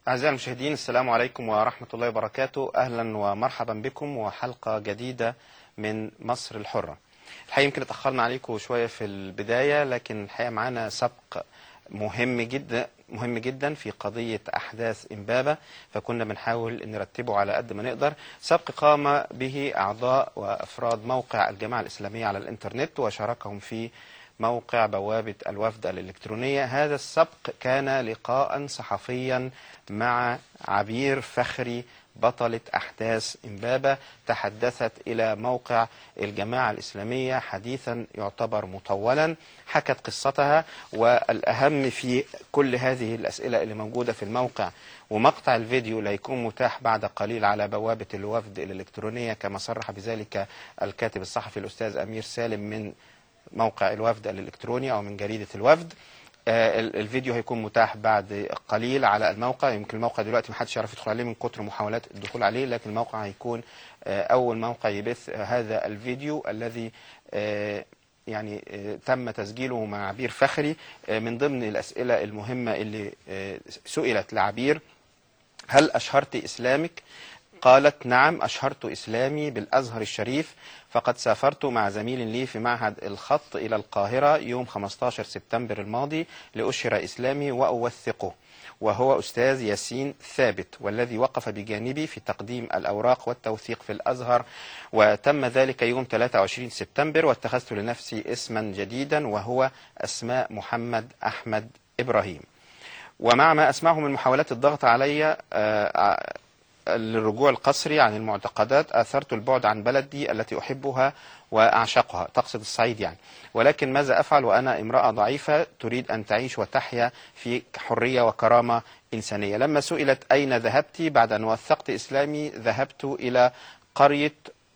أعزائي المشاهدين السلام عليكم ورحمة الله وبركاته أهلا ومرحبا بكم وحلقة جديدة من مصر الحرة الحقيقة يمكن اتأخرنا عليكم شوية في البداية لكن الحقيقة معانا سبق مهم جدا مهم جدا في قضية أحداث إمبابة فكنا بنحاول نرتبه على قد ما نقدر سبق قام به أعضاء وأفراد موقع الجماعة الإسلامية على الإنترنت وشاركهم في موقع بوابة الوفد الإلكترونية هذا السبق كان لقاء صحفيا مع عبير فخري بطلة أحداث إمبابة تحدثت إلى موقع الجماعة الإسلامية حديثا يعتبر مطولا حكت قصتها والأهم في كل هذه الأسئلة اللي موجودة في الموقع ومقطع الفيديو لا يكون متاح بعد قليل على بوابة الوفد الإلكترونية كما صرح بذلك الكاتب الصحفي الأستاذ أمير سالم من موقع الوفد الإلكتروني أو من جريدة الوفد آه، الفيديو هيكون متاح بعد قليل على الموقع يمكن الموقع دلوقتي محدش يعرف يدخل عليه من كتر محاولات الدخول عليه لكن الموقع هيكون آه، أول موقع يبث هذا الفيديو الذي آه، يعني تم تسجيله مع عبير فخري من ضمن الأسئلة المهمة اللي سئلت لعبير هل أشهرت إسلامك قالت نعم أشهرت إسلامي بالأزهر الشريف فقد سافرت مع زميل لي في معهد الخط إلى القاهرة يوم 15 سبتمبر الماضي لأشهر إسلامي وأوثقه وهو أستاذ ياسين ثابت والذي وقف بجانبي في تقديم الأوراق والتوثيق في الأزهر وتم ذلك يوم 23 سبتمبر واتخذت لنفسي اسما جديدا وهو أسماء محمد أحمد إبراهيم ومع ما أسمعه من محاولات الضغط علي آه، للرجوع القسري عن المعتقدات آثرت البعد عن بلدي التي أحبها وأعشقها تقصد الصعيد يعني ولكن ماذا أفعل وأنا امرأة ضعيفة تريد أن تعيش وتحيا في حرية وكرامة إنسانية لما سئلت أين ذهبت بعد أن وثقت إسلامي ذهبت إلى قرية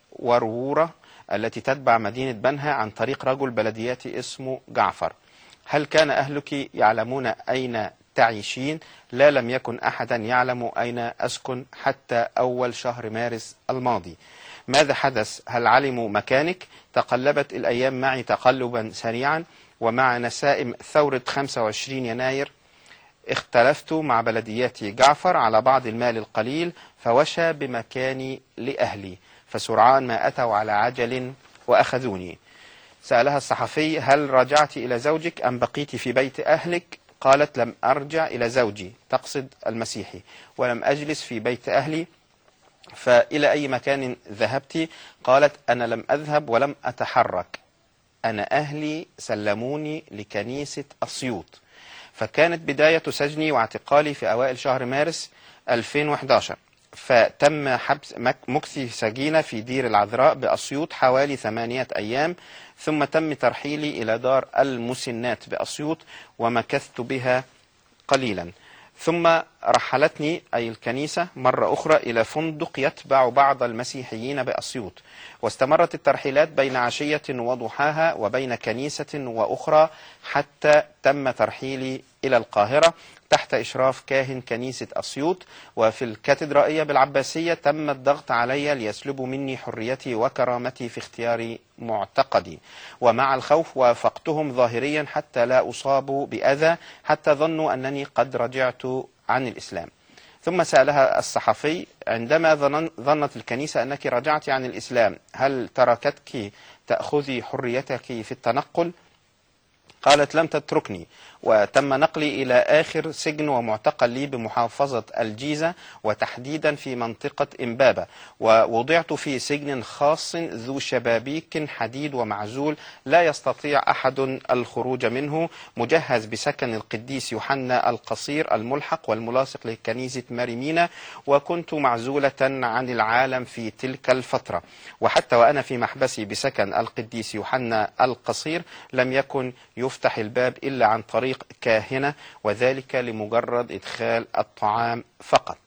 ورورة التي تتبع مدينة بنها عن طريق رجل بلدياتي اسمه جعفر هل كان أهلك يعلمون أين تعيشين لا لم يكن أحدا يعلم أين أسكن حتى أول شهر مارس الماضي ماذا حدث هل علموا مكانك تقلبت الأيام معي تقلبا سريعا ومع نسائم ثورة 25 يناير اختلفت مع بلدياتي جعفر على بعض المال القليل فوشى بمكاني لأهلي فسرعان ما أتوا على عجل وأخذوني سألها الصحفي هل رجعت إلى زوجك أم بقيت في بيت أهلك قالت لم أرجع إلى زوجي تقصد المسيحي ولم أجلس في بيت أهلي فإلى أي مكان ذهبت قالت أنا لم أذهب ولم أتحرك أنا أهلي سلموني لكنيسة أسيوط فكانت بداية سجني واعتقالي في أوائل شهر مارس 2011 فتم حبس مكثي سجينة في دير العذراء بأسيوط حوالي ثمانية أيام ثم تم ترحيلي إلى دار المسنات بأسيوط ومكثت بها قليلا ثم رحلتني أي الكنيسة مرة أخرى إلى فندق يتبع بعض المسيحيين بأسيوط واستمرت الترحيلات بين عشية وضحاها وبين كنيسة وأخرى حتى تم ترحيلي إلى القاهرة تحت إشراف كاهن كنيسة أسيوط وفي الكاتدرائية بالعباسية تم الضغط علي ليسلبوا مني حريتي وكرامتي في اختيار معتقدي ومع الخوف وافقتهم ظاهريا حتى لا أصاب بأذى حتى ظنوا أنني قد رجعت عن الإسلام ثم سألها الصحفي عندما ظنت الكنيسة أنك رجعت عن الإسلام هل تركتك تأخذي حريتك في التنقل؟ قالت لم تتركني وتم نقلي إلى آخر سجن ومعتقل لي بمحافظة الجيزة وتحديدا في منطقة إمبابة ووضعت في سجن خاص ذو شبابيك حديد ومعزول لا يستطيع أحد الخروج منه مجهز بسكن القديس يوحنا القصير الملحق والملاصق لكنيسة ماريمينا وكنت معزولة عن العالم في تلك الفترة وحتى وأنا في محبسي بسكن القديس يوحنا القصير لم يكن يفتح الباب إلا عن طريق طريق كاهنة وذلك لمجرد إدخال الطعام فقط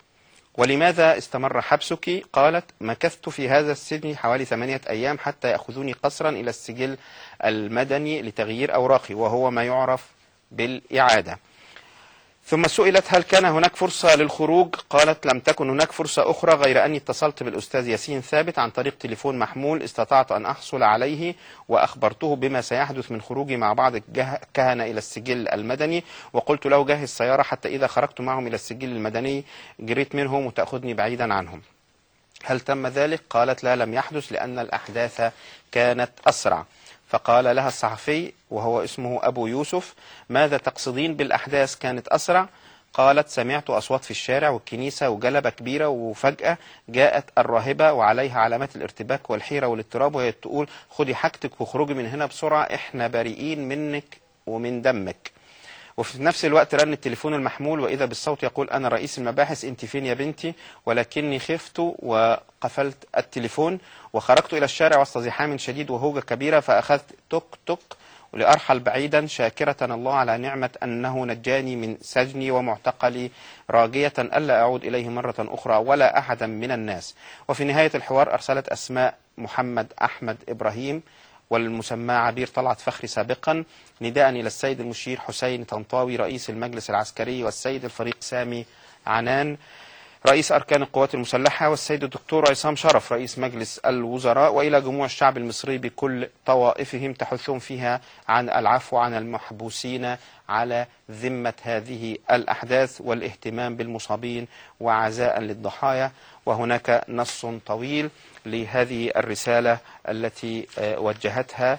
ولماذا استمر حبسك؟ قالت مكثت في هذا السجن حوالي ثمانية أيام حتى يأخذوني قسرا إلى السجل المدني لتغيير أوراقي وهو ما يعرف بالإعادة ثم سئلت هل كان هناك فرصة للخروج قالت لم تكن هناك فرصة أخرى غير أني اتصلت بالأستاذ ياسين ثابت عن طريق تليفون محمول استطعت أن أحصل عليه وأخبرته بما سيحدث من خروجي مع بعض الكهنة إلى السجل المدني وقلت له جهز سيارة حتى إذا خرجت معهم إلى السجل المدني جريت منهم وتأخذني بعيدا عنهم هل تم ذلك؟ قالت لا لم يحدث لأن الأحداث كانت أسرع فقال لها الصحفي وهو اسمه أبو يوسف ماذا تقصدين بالأحداث كانت أسرع؟ قالت سمعت أصوات في الشارع والكنيسة وجلبة كبيرة وفجأة جاءت الراهبة وعليها علامات الارتباك والحيرة والاضطراب وهي تقول خدي حاجتك واخرجي من هنا بسرعة احنا بريئين منك ومن دمك وفي نفس الوقت رن التليفون المحمول وإذا بالصوت يقول أنا رئيس المباحث أنت فين يا بنتي ولكني خفت وقفلت التليفون وخرجت إلى الشارع وسط زحام شديد وهوجة كبيرة فأخذت توك توك لأرحل بعيدا شاكرة الله على نعمة أنه نجاني من سجني ومعتقلي راجية ألا أعود إليه مرة أخرى ولا أحدا من الناس وفي نهاية الحوار أرسلت أسماء محمد أحمد إبراهيم والمسمى عبير طلعت فخري سابقا نداء إلى السيد المشير حسين طنطاوي رئيس المجلس العسكري والسيد الفريق سامي عنان رئيس أركان القوات المسلحة والسيد الدكتور عصام شرف رئيس مجلس الوزراء وإلى جموع الشعب المصري بكل طوائفهم تحثهم فيها عن العفو عن المحبوسين على ذمة هذه الأحداث والاهتمام بالمصابين وعزاء للضحايا وهناك نص طويل لهذه الرسالة التي وجهتها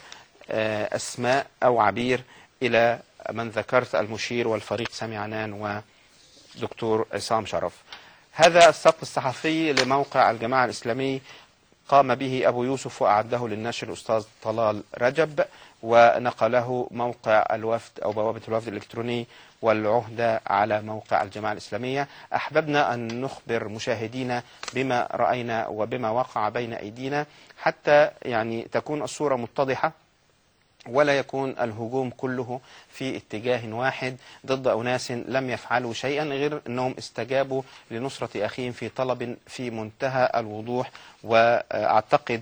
أسماء أو عبير إلى من ذكرت المشير والفريق سامي عنان ودكتور عصام شرف هذا السبق الصحفي لموقع الجماعة الإسلامي قام به أبو يوسف وأعده للنشر الأستاذ طلال رجب ونقله موقع الوفد أو بوابة الوفد الإلكتروني والعهدة على موقع الجماعة الإسلامية أحببنا أن نخبر مشاهدينا بما رأينا وبما وقع بين أيدينا حتى يعني تكون الصورة متضحة ولا يكون الهجوم كله في اتجاه واحد ضد أناس لم يفعلوا شيئا غير أنهم استجابوا لنصرة أخيهم في طلب في منتهى الوضوح وأعتقد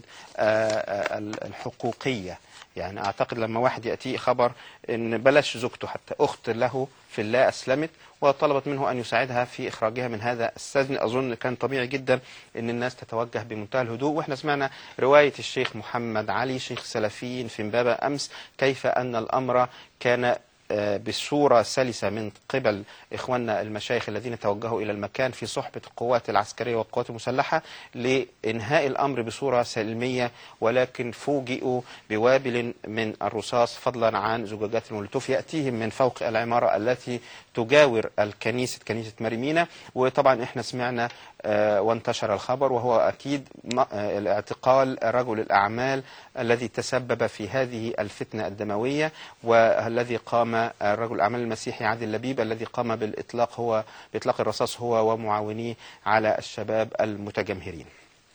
الحقوقية يعني أعتقد لما واحد يأتيه خبر أن بلاش زوجته حتى أخت له في الله أسلمت وطلبت منه أن يساعدها في إخراجها من هذا السجن أظن كان طبيعي جدا أن الناس تتوجه بمنتهى الهدوء وإحنا سمعنا رواية الشيخ محمد علي شيخ سلفيين في امبابة أمس كيف أن الأمر كان بصورة سلسة من قبل إخواننا المشايخ الذين توجهوا إلى المكان في صحبة القوات العسكرية والقوات المسلحة لإنهاء الأمر بصورة سلمية ولكن فوجئوا بوابل من الرصاص فضلا عن زجاجات المولوتوف يأتيهم من فوق العمارة التي تجاور الكنيسة كنيسة مريمينا وطبعا احنا سمعنا وانتشر الخبر وهو أكيد الاعتقال رجل الأعمال الذي تسبب في هذه الفتنة الدموية والذي قام رجل الأعمال المسيحي عادل لبيب الذي قام بالإطلاق هو بإطلاق الرصاص هو ومعاونيه على الشباب المتجمهرين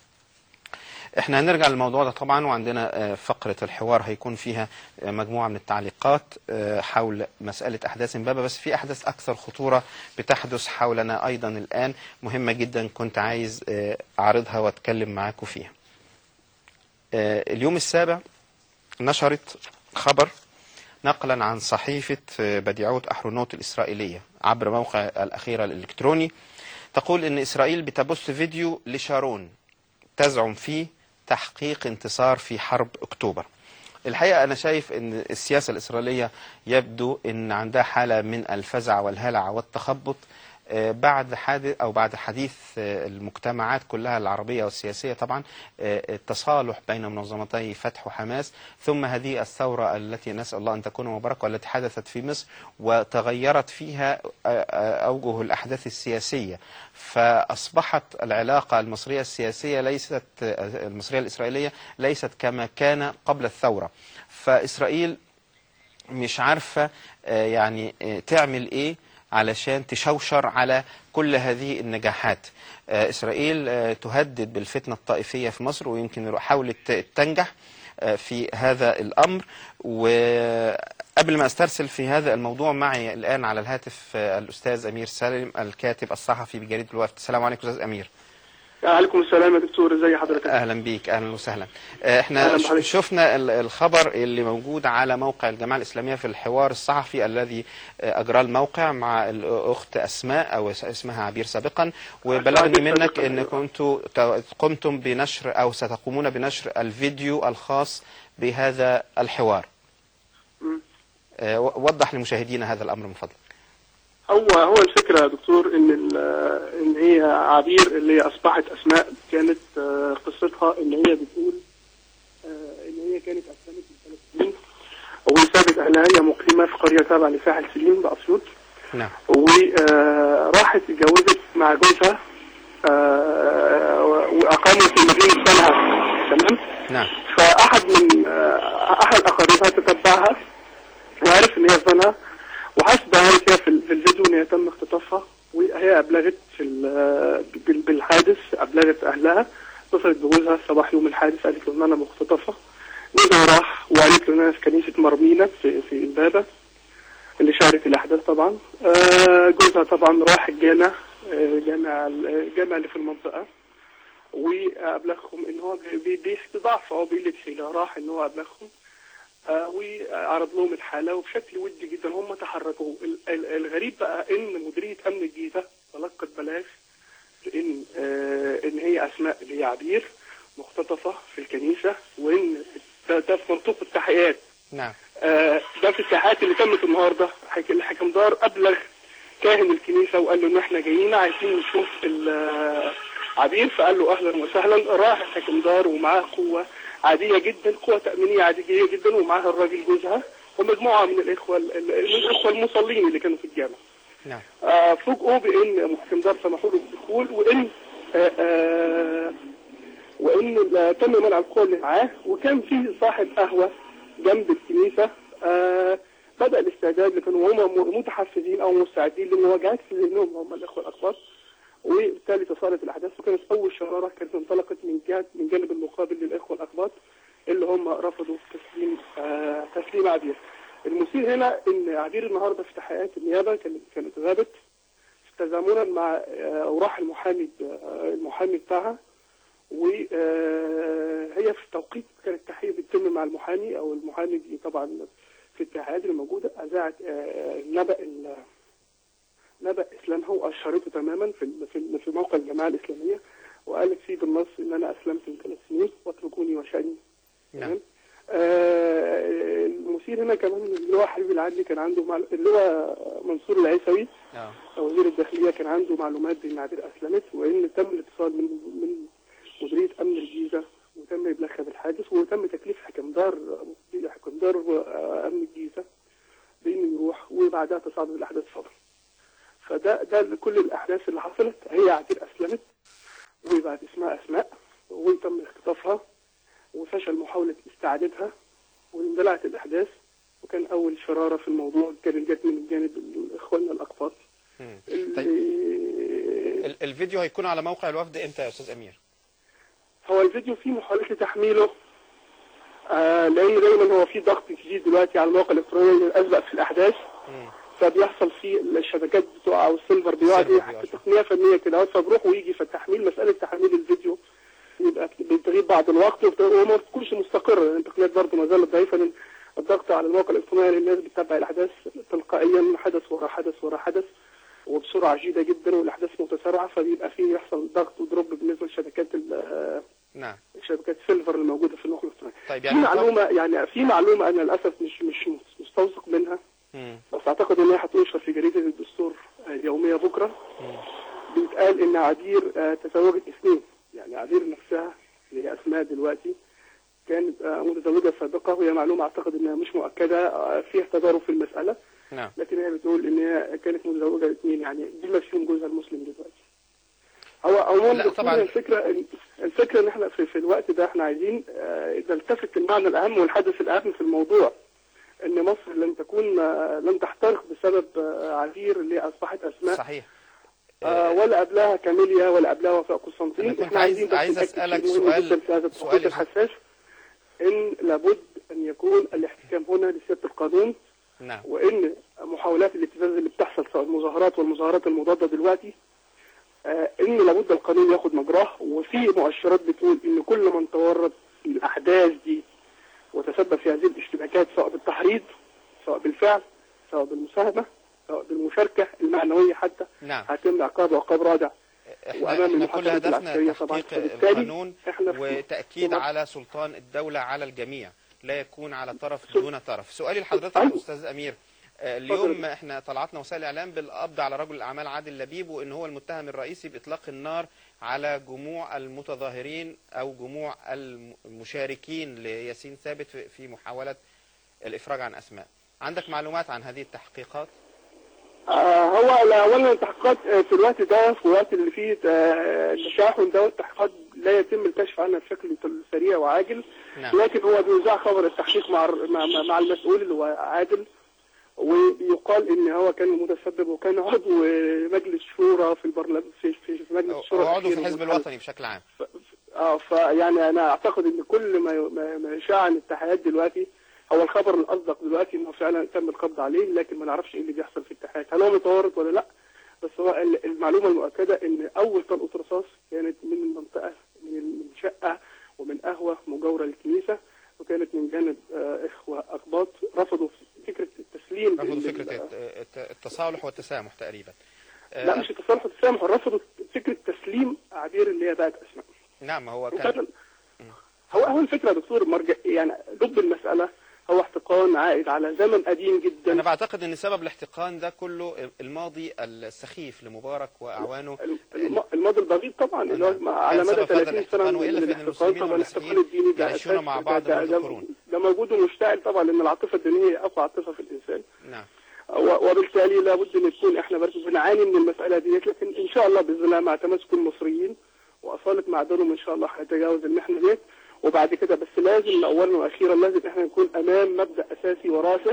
احنا هنرجع للموضوع ده طبعا وعندنا فقرة الحوار هيكون فيها مجموعة من التعليقات حول مسألة أحداث امبابة بس في أحداث أكثر خطورة بتحدث حولنا أيضا الآن مهمة جدا كنت عايز أعرضها وأتكلم معاكم فيها اليوم السابع نشرت خبر نقلا عن صحيفة بديعوت أحرونوت الإسرائيلية عبر موقع الأخيرة الإلكتروني تقول إن إسرائيل بتبث فيديو لشارون تزعم فيه تحقيق انتصار في حرب أكتوبر الحقيقة أنا شايف أن السياسة الإسرائيلية يبدو أن عندها حالة من الفزع والهلع والتخبط بعد حادث أو بعد حديث المجتمعات كلها العربية والسياسية طبعا التصالح بين منظمتي فتح وحماس ثم هذه الثورة التي نسأل الله أن تكون مباركة والتي حدثت في مصر وتغيرت فيها أوجه الأحداث السياسية فأصبحت العلاقة المصرية السياسية ليست المصرية الإسرائيلية ليست كما كان قبل الثورة فإسرائيل مش عارفة يعني تعمل إيه علشان تشوشر على كل هذه النجاحات إسرائيل تهدد بالفتنة الطائفية في مصر ويمكن حاولت تنجح في هذا الأمر وقبل ما استرسل في هذا الموضوع معي الآن على الهاتف الأستاذ أمير سالم الكاتب الصحفي بجريدة الوفد السلام عليكم أستاذ أمير عليكم السلام يا دكتور ازي حضرتك اهلا بيك اهلا وسهلا آه، احنا أهلا ش- بحضرتك. شفنا ال- الخبر اللي موجود على موقع الجماعه الاسلاميه في الحوار الصحفي الذي آه، اجراه الموقع مع الاخت اسماء او اس- اسمها عبير سابقا وبلغني عبير منك سابقاً، ان أيوة. كنتوا ت- قمتم بنشر او ستقومون بنشر الفيديو الخاص بهذا الحوار مم. آه، و- وضح لمشاهدينا هذا الامر من فضلك هو هو الفكره يا دكتور ان ال- ان هي عبير اللي هي اصبحت اسماء كانت آه، قصتها ان هي بتقول آه، ان هي كانت اسلمت من ثلاث سنين وسابت اهلها هي مقيمه في قريه تابعه لساحل سليم باسيوط نعم وراحت اتجوزت مع جوزها آه، واقاموا في مدينه سنها تمام نعم فاحد من آه، احد اقاربها تتبعها وعرف ان هي زنها وحسب هي في ال- في الفيديو ان هي تم اختطافها وهي ابلغت في ال- بال- بالحادث ابلغت اهلها اتصلت بجوزها صباح يوم الحادث قالت له ان انا مختطفه جوزها راح وقالت له ان انا في كنيسه مرمينة في في امبابه اللي شهرت الاحداث طبعا آه، جوزها طبعا راح الجامع آه، جامع الجامع اللي في المنطقه وابلغهم ان هو بي- بي- ضعف او بقله حيله راح ان هو ابلغهم آه، وعرض لهم الحاله وبشكل ودي جدا هم تحركوا ال- ال- الغريب بقى ان مديريه امن الجيزه تلقت بلاغ ان آه، ان هي اسماء اللي هي عبير مختطفه في الكنيسه وان ده ده في منطقه التحقيقات نعم آه، ده في التحقيقات اللي تمت النهارده حك- الحكمدار ابلغ كاهن الكنيسه وقال له ان احنا جايين عايزين نشوف ال- عبير فقال له اهلا وسهلا راح الحكمدار ومعاه قوه عاديه جدا قوه تامينيه عاديه جدا ومعاها الراجل جوزها ومجموعه من الاخوه ال- ال- من الاخوه المصلين اللي كانوا في الجامع نعم آه، فوجئوا بان الحكمدار سمحوا له بالدخول وان آه، آه، وان ال- تم منع القوى اللي معاه وكان في صاحب قهوه جنب الكنيسه آه، بدا الاستعداد اللي كانوا هم متحفزين او مستعدين لمواجهه في ذهنهم هم الاخوه الاكبر وبالتالي تصالت الاحداث وكانت اول شراره كانت انطلقت من جهه من جانب المقابل للاخوه الاقباط اللي هم رفضوا تسليم آه تسليم عبير. المثير هنا ان عبير النهارده في تحقيقات النيابه كانت كانت غابت تزامنا مع آه، اوراح المحامي آه، المحامي بتاعها وهي في التوقيت كان التحقيق بيتم مع المحامي او المحامي دي طبعا في التحقيقات الموجوده اذاعت آه، نبأ ال- نبأ اسلامها واشهرته تماما في ال- في ال- في موقع الجماعه الاسلاميه وقالت فيه بالنص ان انا اسلمت من ثلاث سنين واتركوني وشأني نعم تمام آه، المثير هنا كمان اللي هو حبيب العدلي كان عنده معل... اللي هو منصور العيسوي آه. وزير الداخليه كان عنده معلومات بان عبير اسلمت وان تم الاتصال من من مديريه امن الجيزه وتم ابلاغها بالحادث وتم تكليف حكمدار حكمدار آه، امن الجيزه بانه يروح وبعدها تصاعدت الاحداث فورا. فده ده كل الاحداث اللي حصلت هي عبير اسلمت وبعد اسمها اسماء وتم اختطافها وفشل محاوله استعادتها واندلعت الاحداث وكان اول شراره في الموضوع كانت جت من جانب اخواننا الاقباط مم. اللي ال- الفيديو هيكون على موقع الوفد امتى يا استاذ امير؟ هو الفيديو فيه محاولة لتحميله آه لأن دايما هو في ضغط جديد دلوقتي على المواقع الإلكترونية الأسبق في الأحداث مم. فبيحصل فيه الشبكات بتقع أو السيلفر بيقعد السيرفر إيه، بيقع. تقنية فنية كده فبروح ويجي فالتحميل مسألة تحميل الفيديو يبقى بتغيب بعض الوقت وبت- وما بتكونش مستقرة لأن التقنيات برضه ما زالت ضعيفة لأن الضغط على المواقع الإلكترونية للناس بتتابع الأحداث تلقائيا حدث ورا حدث ورا حدث وبسرعة شديدة جدا والأحداث متسارعة فبيبقى فيه يحصل ضغط ودروب بالنسبة لشبكات ال- نعم شبكات سيلفر الموجوده في النقل الصناعي. طيب في يعني معلومه يعني في معلومه انا للاسف مش مش مستوثق منها مم. بس اعتقد ان هي هتنشر في جريده الدستور آه، اليوميه بكره مم. بيتقال ان عبير آه، تزوجت اثنين يعني عبير نفسها اللي هي اسماء دلوقتي كانت آه، متزوجه سابقه وهي معلومه اعتقد انها مش مؤكده آه، فيها تضارب في المساله نعم لكن هي بتقول ان هي كانت متزوجه اثنين يعني بما فيهم جوزها المسلم دلوقتي هو عموما لا، دكتور، طبعاً. الفكره الفكره ان احنا في, في الوقت ده احنا عايزين آه، نلتفت المعنى الاهم والحدث الاهم في الموضوع ان مصر لن تكون آه، لن تحترق بسبب آه، عبير اللي اصبحت اسماء صحيح آه، ولا قبلها كاميليا ولا قبلها وفاء قسنطين أنا كنت احنا عايز- عايزين بس عايز نأكد أسألك شيء مهم سؤال- جدا في هذا سؤال التوقيت الحساس ان لابد ان يكون الاحتكام هنا لسياده القانون نعم وان محاولات الابتزاز اللي بتحصل سواء المظاهرات والمظاهرات المضاده دلوقتي آه ان ان لابد القانون ياخد مجراه وفي مؤشرات بتقول ان كل من تورط في الاحداث دي وتسبب في هذه الاشتباكات سواء بالتحريض سواء بالفعل سواء بالمساهمه سواء بالمشاركه المعنويه حتى نعم هتم عقاب عقاب رادع احنا, وأمام احنا المحاكمة كل هدفنا العسكرية طبعاً. تحقيق فبالتالي القانون إحنا في- وتأكيد طبعاً. على سلطان الدولة على الجميع لا يكون على طرف دون طرف سؤالي لحضرتك أيوة. يا أستاذ أمير آه، اليوم احنا طلعتنا وسائل الاعلام بالقبض على رجل الاعمال عادل لبيب وان هو المتهم الرئيسي باطلاق النار على جموع المتظاهرين او جموع المشاركين لياسين ثابت في- في محاوله الافراج عن اسماء عندك معلومات عن هذه التحقيقات آه هو لا- اولا التحقيقات آه، في الوقت ده في الوقت اللي فيه آه، التشاحن ده التحقيقات لا يتم الكشف عنها بشكل سريع وعاجل نعم لكن هو بيذاع خبر التحقيق مع الر- مع, مع- مع المسؤول اللي هو عادل وبيقال ان هو كان متسبب وكان عضو مجلس شورى في البرلمان في, في في مجلس الشورى هو عضو في الأخير الحزب والمحل. الوطني بشكل عام اه فيعني انا اعتقد ان كل ما ما- ما يشاع عن التحيات دلوقتي هو الخبر الاصدق دلوقتي انه فعلا تم القبض عليه لكن ما نعرفش ايه اللي بيحصل في التحيات هل هو متورط ولا لا بس هو ال- المعلومه المؤكده ان اول طلقه رصاص كانت من المنطقه من من شقه ومن قهوه مجاوره للكنيسه وكانت من جانب آه، اخوه اقباط رفضوا فكره التسليم رفضوا بال- فكره الت- الت- التصالح والتسامح تقريبا لا آه، مش التصالح والتسامح رفضوا فكره تسليم عبير اللي هي بقت اسماء نعم هو كان وفعلا هو هو الفكره يا دكتور مرجع يعني لب المساله هو احتقان عائد على زمن قديم أنا جدا بعتقد أن سبب الاحتقان ده كله الماضي السخيف لمبارك وأعوانه الم- الماضي البغيض طبعا اللي هو كان على مدى سبب هذا 30 سنه الاحتقان من وإلا فإن الاحتقان المسلمين طبعا الاحتقان والمسيحيين الديني ده يعيشون أساس- مع ده- بعض ده- منذ ده- قرون. ده موجود ومشتعل طبعا لان العاطفه الدينيه هي اقوى عاطفه في الانسان نعم و- وبالتالي لابد ان تكون احنا برضه بنعاني من المساله ديت لكن ان شاء الله باذن الله مع تماسك المصريين واصاله معدنهم ان شاء الله هيتجاوز المحنه ديت وبعد كده بس لازم اولا واخيرا لازم احنا نكون امام مبدا اساسي وراسخ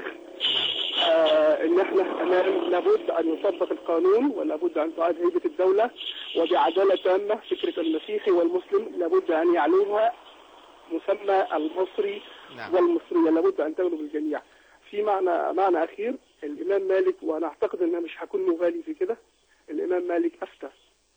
آه ان احنا امام لابد ان يطبق القانون ولابد ان تعاد هيبه الدوله وبعداله تامه فكره المسيحي والمسلم لابد ان يعلوها مسمى المصري نعم. والمصريه لابد ان تغلب الجميع في معنى معنى اخير الامام مالك وانا اعتقد ان أنا مش هكون مغالي في كده الامام مالك افتى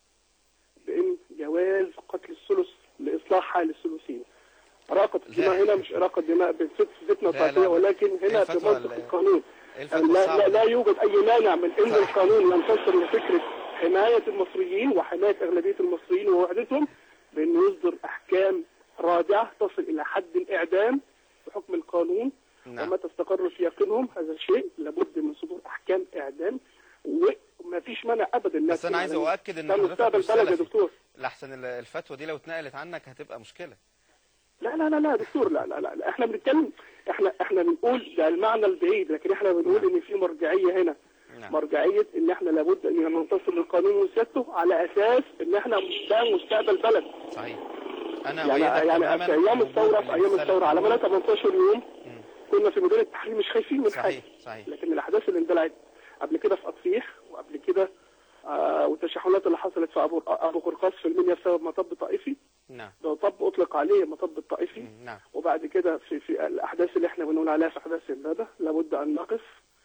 بان جواز قتل الثلث لاصلاح حال الثلثين اراقه الدماء هنا مش اراقه دماء بفتنه لا، لا. طائفيه ولكن هنا الفتوى بمنطق ال- القانون الفتوى لا, لا, صعبة. لا يوجد اي مانع من ان صح. القانون ينتصر لفكره حمايه المصريين وحمايه اغلبيه المصريين ووحدتهم بانه يصدر احكام رادعه تصل الى حد الاعدام بحكم القانون نعم. وما تستقر في يقينهم هذا الشيء لابد من صدور احكام اعدام وما فيش مانع ابدا إنها بس أنا تكون عايز علنية. أؤكد إن ده حضرتك مستقبل مش بلد يا سلفي. دكتور لحسن ال- الفتوى دي لو اتنقلت عنك هتبقى مشكلة لا لا لا لا يا دكتور لا لا لا, لا. احنا بنتكلم احنا احنا بنقول ده المعنى البعيد لكن احنا بنقول ان في مرجعيه هنا نعم. مرجعيه ان احنا لابد ان ننتصر للقانون وسيادته على اساس ان احنا ده مستقبل بلد صحيح أنا يعني أؤيدك يعني تماماً في ايام وجود الثوره في ايام السلف الثوره على مدى 18 يوم مم. كنا في مدينه التحرير مش خايفين من صحيح حاجه صحيح لكن الاحداث اللي اندلعت قبل كده في اطفيح وقبل كده آه والتشحنات اللي حصلت في ابو ابو قرقاص في المنيا بسبب مطب طائفي نعم ده مطب اطلق عليه مطب الطائفي مم. نعم وبعد كده في في الاحداث اللي احنا بنقول عليها في احداث امبابه لابد ان نقف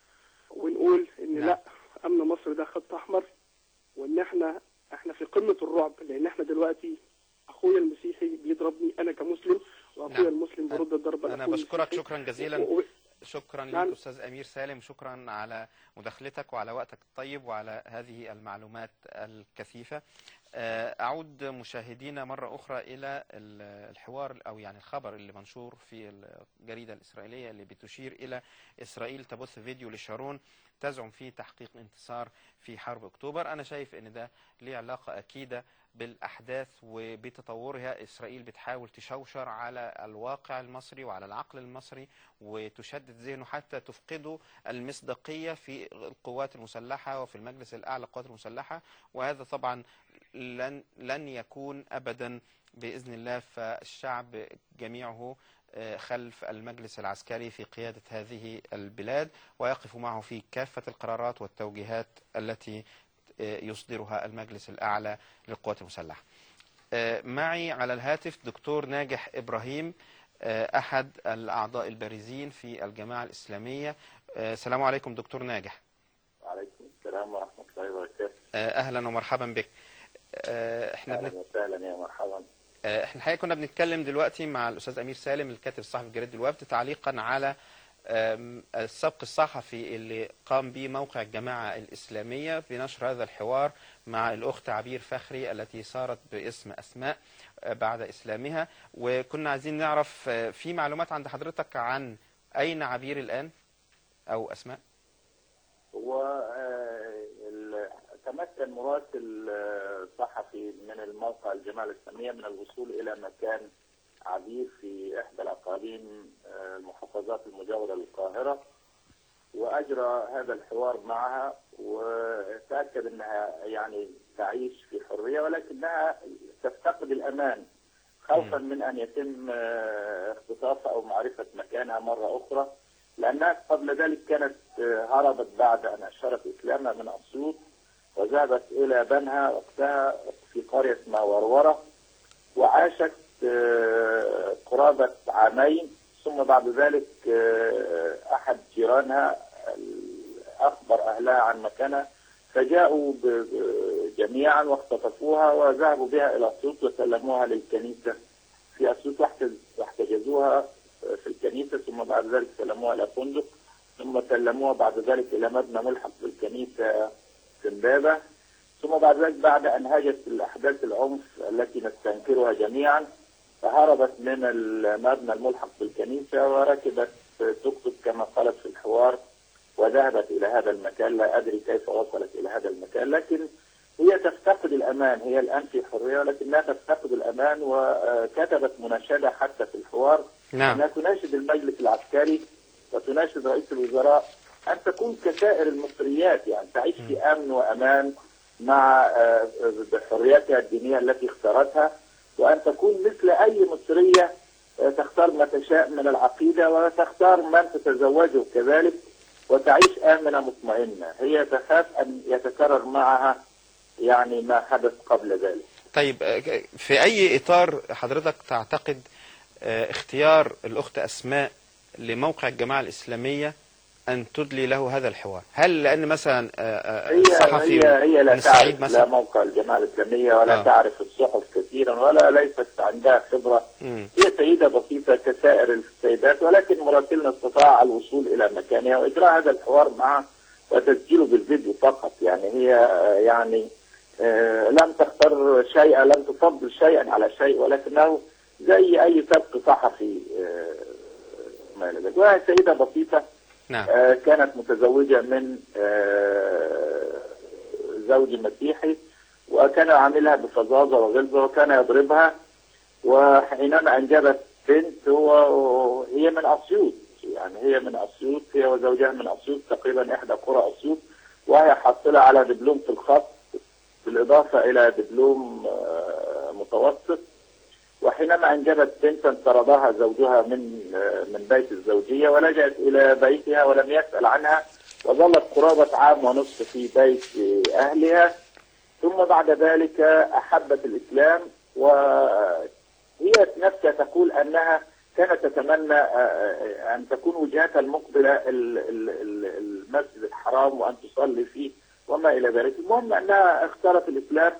ونقول ان نعم. لا امن مصر ده خط احمر وان احنا احنا في قمه الرعب لان احنا دلوقتي اخويا المسيحي بيضربني انا كمسلم واخويا نعم. المسلم برد الضربه أنا لأخوي بشكرك المسيحي. شكرا جزيلا و- و- شكرا لك نعم. أستاذ أمير سالم شكرا على مداخلتك وعلى وقتك الطيب وعلى هذه المعلومات الكثيفة آه، أعود مشاهدينا مرة أخرى إلى ال- الحوار أو يعني الخبر اللي منشور في الجريدة الإسرائيلية اللي بتشير إلى إسرائيل تبث فيديو لشارون تزعم فيه تحقيق انتصار في حرب أكتوبر أنا شايف أن ده ليه علاقة أكيدة بالأحداث وبتطورها إسرائيل بتحاول تشوشر على الواقع المصري وعلى العقل المصري وتشدد ذهنه حتى تفقده المصداقية في القوات المسلحة وفي المجلس الأعلى للقوات المسلحة وهذا طبعا لن لن يكون أبدا بإذن الله فالشعب جميعه آه، خلف المجلس العسكري في قيادة هذه البلاد ويقف معه في كافة القرارات والتوجيهات التي آه، يصدرها المجلس الأعلى للقوات المسلحة آه، معي على الهاتف دكتور ناجح إبراهيم آه، أحد الأعضاء البارزين في الجماعة الإسلامية آه، السلام عليكم دكتور ناجح وعليكم السلام ورحمة الله وبركاته آه، أهلا ومرحبا بك آه، احنا بنت... اهلا وسهلا يا مرحبا آه، احنا الحقيقه كنا بنتكلم دلوقتي مع الاستاذ امير سالم الكاتب الصحفي في جريده الوفد تعليقا على آم، السبق الصحفي اللي قام به موقع الجماعه الاسلاميه بنشر هذا الحوار مع الاخت عبير فخري التي صارت باسم اسماء آه، بعد اسلامها وكنا عايزين نعرف آه، في معلومات عند حضرتك عن اين عبير الان او اسماء هو آه، ال- تمكن مراسل آه، صحفي من الموقع الجماعة الإسلامية من الوصول إلى مكان عبير في إحدى الأقاليم آه، المحافظات المجاورة للقاهرة وأجرى هذا الحوار معها وتأكد أنها يعني تعيش في حرية ولكنها تفتقد الأمان خوفا من أن يتم آه، اختطافها أو معرفة مكانها مرة أخرى لأنها قبل ذلك كانت آه، هربت بعد أن أشرت إسلامها من أسيوط وذهبت إلى بنها وقتها في قرية اسمها ورورة وعاشت آه، قرابة عامين ثم بعد ذلك آه، أحد جيرانها أخبر أهلها عن مكانها فجاءوا ب- ب- جميعا واختطفوها وذهبوا بها إلى أسيوط وسلموها للكنيسة في أسيوط واحتج- واحتجزوها في الكنيسة ثم بعد ذلك سلموها إلى فندق ثم سلموها بعد ذلك إلى مبنى ملحق بالكنيسة في امبابة ثم بعد ذلك بعد أن هاجت الأحداث العنف التي نستنكرها جميعا فهربت من المبنى الملحق بالكنيسة وركبت توك توك كما قالت في الحوار وذهبت إلى هذا المكان لا أدري كيف وصلت إلى هذا المكان لكن هي تفتقد الأمان هي الآن في حرية ولكنها تفتقد الأمان وكتبت مناشدة حتى في الحوار نعم أنها تناشد المجلس العسكري وتناشد رئيس الوزراء أن تكون كسائر المصريات يعني تعيش في أمن وأمان مع آه، بحريتها الدينية التي اختارتها وأن تكون مثل أي مصرية آه، تختار ما تشاء من العقيدة وتختار من تتزوجه كذلك وتعيش آمنة مطمئنة هي تخاف أن يتكرر معها يعني ما حدث قبل ذلك طيب آه، في أي إطار حضرتك تعتقد آه، اختيار الأخت أسماء لموقع الجماعة الإسلامية أن تدلي له هذا الحوار هل لأن مثلا آه، آه، هي الصحفي هي هي من لا الصعيد تعرف لا مثلا موقع الجماعة الإسلامية ولا آه. تعرف الصحف كثيرا ولا ليست عندها خبرة مم. هي سيدة بسيطة كسائر السيدات ولكن مراسلنا استطاع الوصول إلى مكانها وإجراء هذا الحوار معها وتسجيله بالفيديو فقط يعني هي آه، يعني آه، لم تختار شيئا لم تفضل شيئا على شيء ولكنه زي أي سبق صحفي آه، ما إلى ذلك وهي سيدة بسيطة نعم آه، كانت متزوجة من آه، زوج مسيحي وكان يعاملها بفظاظة وغلظة وكان يضربها وحينما أنجبت بنت هو هي من أسيوط يعني هي من أسيوط هي وزوجها من أسيوط تقريبا إحدى قرى أسيوط وهي حاصلة على دبلوم في الخط بالإضافة إلى دبلوم آه، متوسط وحينما انجبت بنتا طردها زوجها من آه، من بيت الزوجيه ولجأت الى بيتها ولم يسأل عنها وظلت قرابه عام ونصف في بيت آه، اهلها ثم بعد ذلك احبت الاسلام وهي نفسها تقول انها كانت تتمنى آه، آه، ان تكون وجهتها المقبله ال- ال- ال- المسجد الحرام وان تصلي فيه وما الى ذلك المهم انها اختارت الاسلام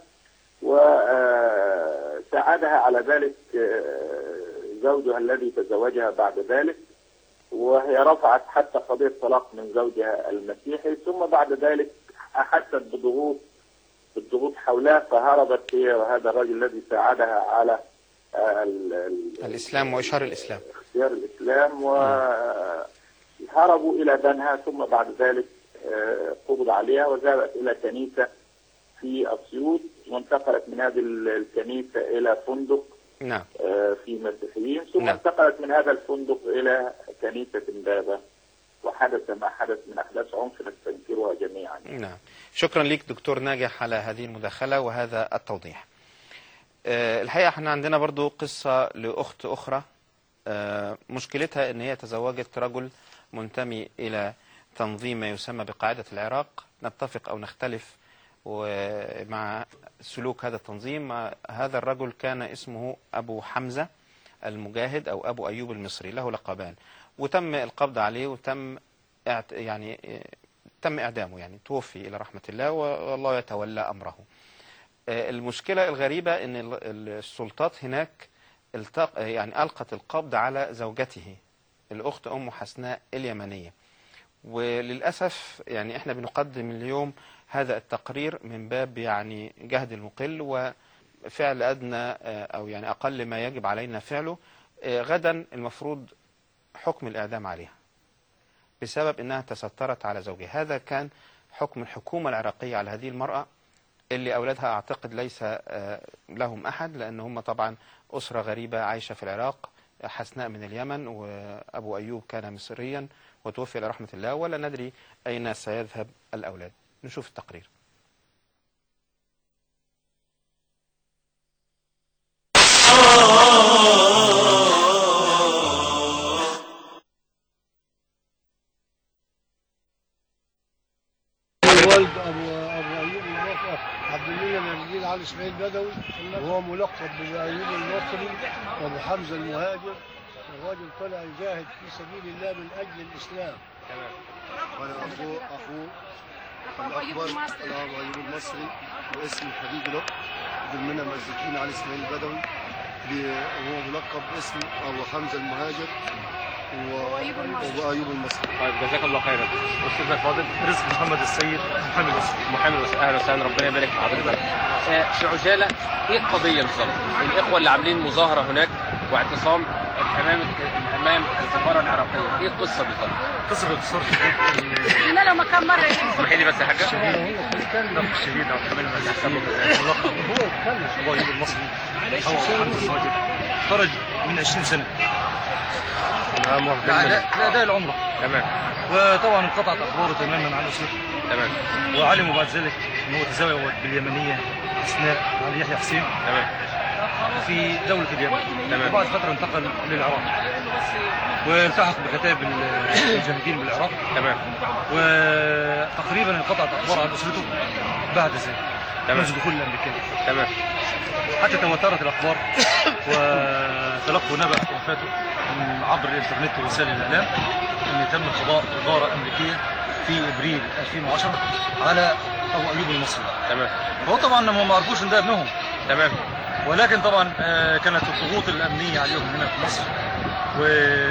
وساعدها على ذلك آه، زوجها الذي تزوجها بعد ذلك وهي رفعت حتى قضية طلاق من زوجها المسيحي ثم بعد ذلك أحست بضغوط بالضغوط حولها فهربت هي وهذا الرجل الذي ساعدها على آه، ال- ال- الإسلام وإشهار الإسلام اختيار الإسلام وهربوا إلى بنها ثم بعد ذلك آه، قبض عليها وذهبت إلى كنيسة في أسيوط وانتقلت من هذه الكنيسة إلى فندق نعم آه، في مسيحيين ثم نعم. انتقلت من هذا الفندق إلى كنيسة امبابة وحدث ما حدث من أحداث عنف نستنكرها جميعا نعم شكرا لك دكتور ناجح على هذه المداخلة وهذا التوضيح آه، الحقيقة احنا عندنا برضو قصة لأخت أخرى آه، مشكلتها ان هي تزوجت رجل منتمي إلى تنظيم ما يسمى بقاعدة العراق نتفق أو نختلف ومع سلوك هذا التنظيم هذا الرجل كان اسمه أبو حمزة المجاهد أو أبو أيوب المصري له لقبان وتم القبض عليه وتم اعت- يعني تم إعدامه يعني توفي إلى رحمة الله والله يتولى أمره آه، المشكلة الغريبة ان ال- ال- السلطات هناك التق... يعني ألقت القبض على زوجته الأخت أم حسناء اليمنية وللأسف يعني احنا بنقدم اليوم هذا التقرير من باب يعني جهد المقل وفعل أدنى آه، أو يعني أقل ما يجب علينا فعله آه، غدا المفروض حكم الإعدام عليها بسبب أنها تسترت على زوجها هذا كان حكم الحكومة العراقية على هذه المرأة اللي أولادها أعتقد ليس آه، لهم أحد لأن هم طبعا أسرة غريبة عايشة في العراق حسناء من اليمن وأبو أيوب كان مصريا وتوفي إلى رحمة الله ولا ندري أين سيذهب الأولاد نشوف التقرير والد ابو ابو ايوب المصري عبد المنعم الدين علي اسماعيل بدوي وهو ملقب بايوب المصري وابو حمزه المهاجر الراجل طلع يجاهد في سبيل الله من اجل الاسلام وانا اخوه اخوه الاكبر الاب ايوب المصري واسمي حبيبي له بالمنى مزكين علي اسماعيل البدوي ب- وهو ملقب باسم ابو حمزه المهاجر و- وابو ايوب المصري طيب جزاك الله خيرا استاذنا الفاضل رزق محمد السيد محمد محمد وس- اهلا وسهلا ربنا يبارك في حضرتك آه، في عجاله ايه القضيه بالظبط؟ الاخوه اللي عاملين مظاهره هناك واعتصام امام امام السفاره العراقيه ايه القصه بالظبط؟ قصة باختصار انا لو ما كان مره اسمحي لي بس يا حاجه نقل الشهيد عبد الحميد الملقب ابو ايوب المصري او محمد الراجل خرج من 20 سنه لاداء العمره تمام وطبعا انقطعت اخباره تماما عن اسرته تمام وعلموا بعد ذلك ان هو تزوج باليمنيه اثناء علي يحيى حسين تمام في دوله اليمن تمام. وبعد فتره انتقل للعراق والتحق بكتاب المجاهدين بالعراق تمام وتقريبا انقطعت اخبار عن اسرته بعد ذلك تمام. منذ دخول الامريكان تمام حتى تواترت الاخبار وتلقوا نبأ وفاته من عبر الانترنت ووسائل الاعلام ان تم قضاء اداره امريكيه في ابريل 2010 على ابو ايوب المصري تمام هو طبعا هم ما عرفوش ان ده ابنهم تمام ولكن طبعا آه، كانت الضغوط الامنيه عليهم هنا في مصر و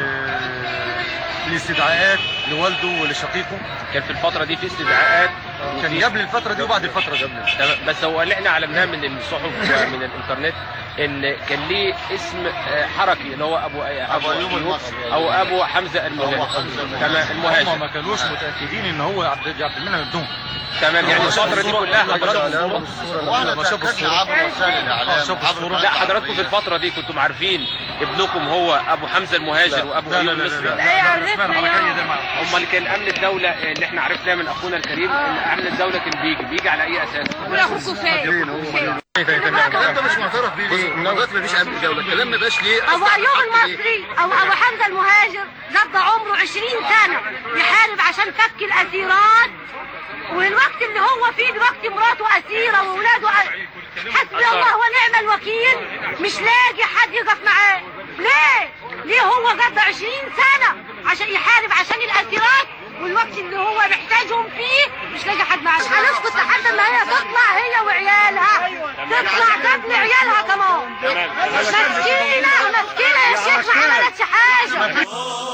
الاستدعاءات لوالده ولشقيقه كان في الفتره دي في استدعاءات كان وفي- قبل الفتره دي وبعد الفتره دي تمام بس هو اللي احنا علمناه من الصحف ومن الانترنت ان كان ليه اسم آه، حركي اللي هو ابو ابو أيوب المصري. او ابو حمزه المهاجر تمام هم المهاجر ما كانوش متاكدين ان هو عبد عبد المنعم ابنهم تمام يعني الفتره دي كلها حضراتكم وانا لما شافوا تاكدنا الصورة. عبر وسائل الاعلام شافوا عبر الصورة. لا حضراتكم في الفتره دي كنتم عارفين ابنكم هو ابو حمزه المهاجر وابو لا لا ايوب لا لا المصري لا لا يا لا عرفنا الحركية يا- ده معه. امال كان امن الدوله آه، اللي احنا عرفناه من اخونا الكريم ان امن الدوله كان بيجي بيجي على اي اساس ولا اخوكم فين انت مش معترف بيه ليه؟ لغايه ما فيش امن دوله الكلام ما بقاش ليه ابو أصبح ايوب الحق ليه؟ المصري او ابو حمزه المهاجر قضى عمره 20 سنه يحارب عشان فك الاسيرات والوقت اللي هو فيه دلوقتي مراته اسيره واولاده أ- حسبي الله ونعم الوكيل مش لاقي حد يقف معاه ليه؟ ليه هو قضى 20 سنه عشان يحارب عشان الاسيرات والوقت اللي هو محتاجهم فيه مش لاقي حد معاه هنسكت لحد ما هي تطلع هي وعيالها تطلع قبل عيالها كمان مسكينة مسكينة يا شيخ ما عملتش حاجة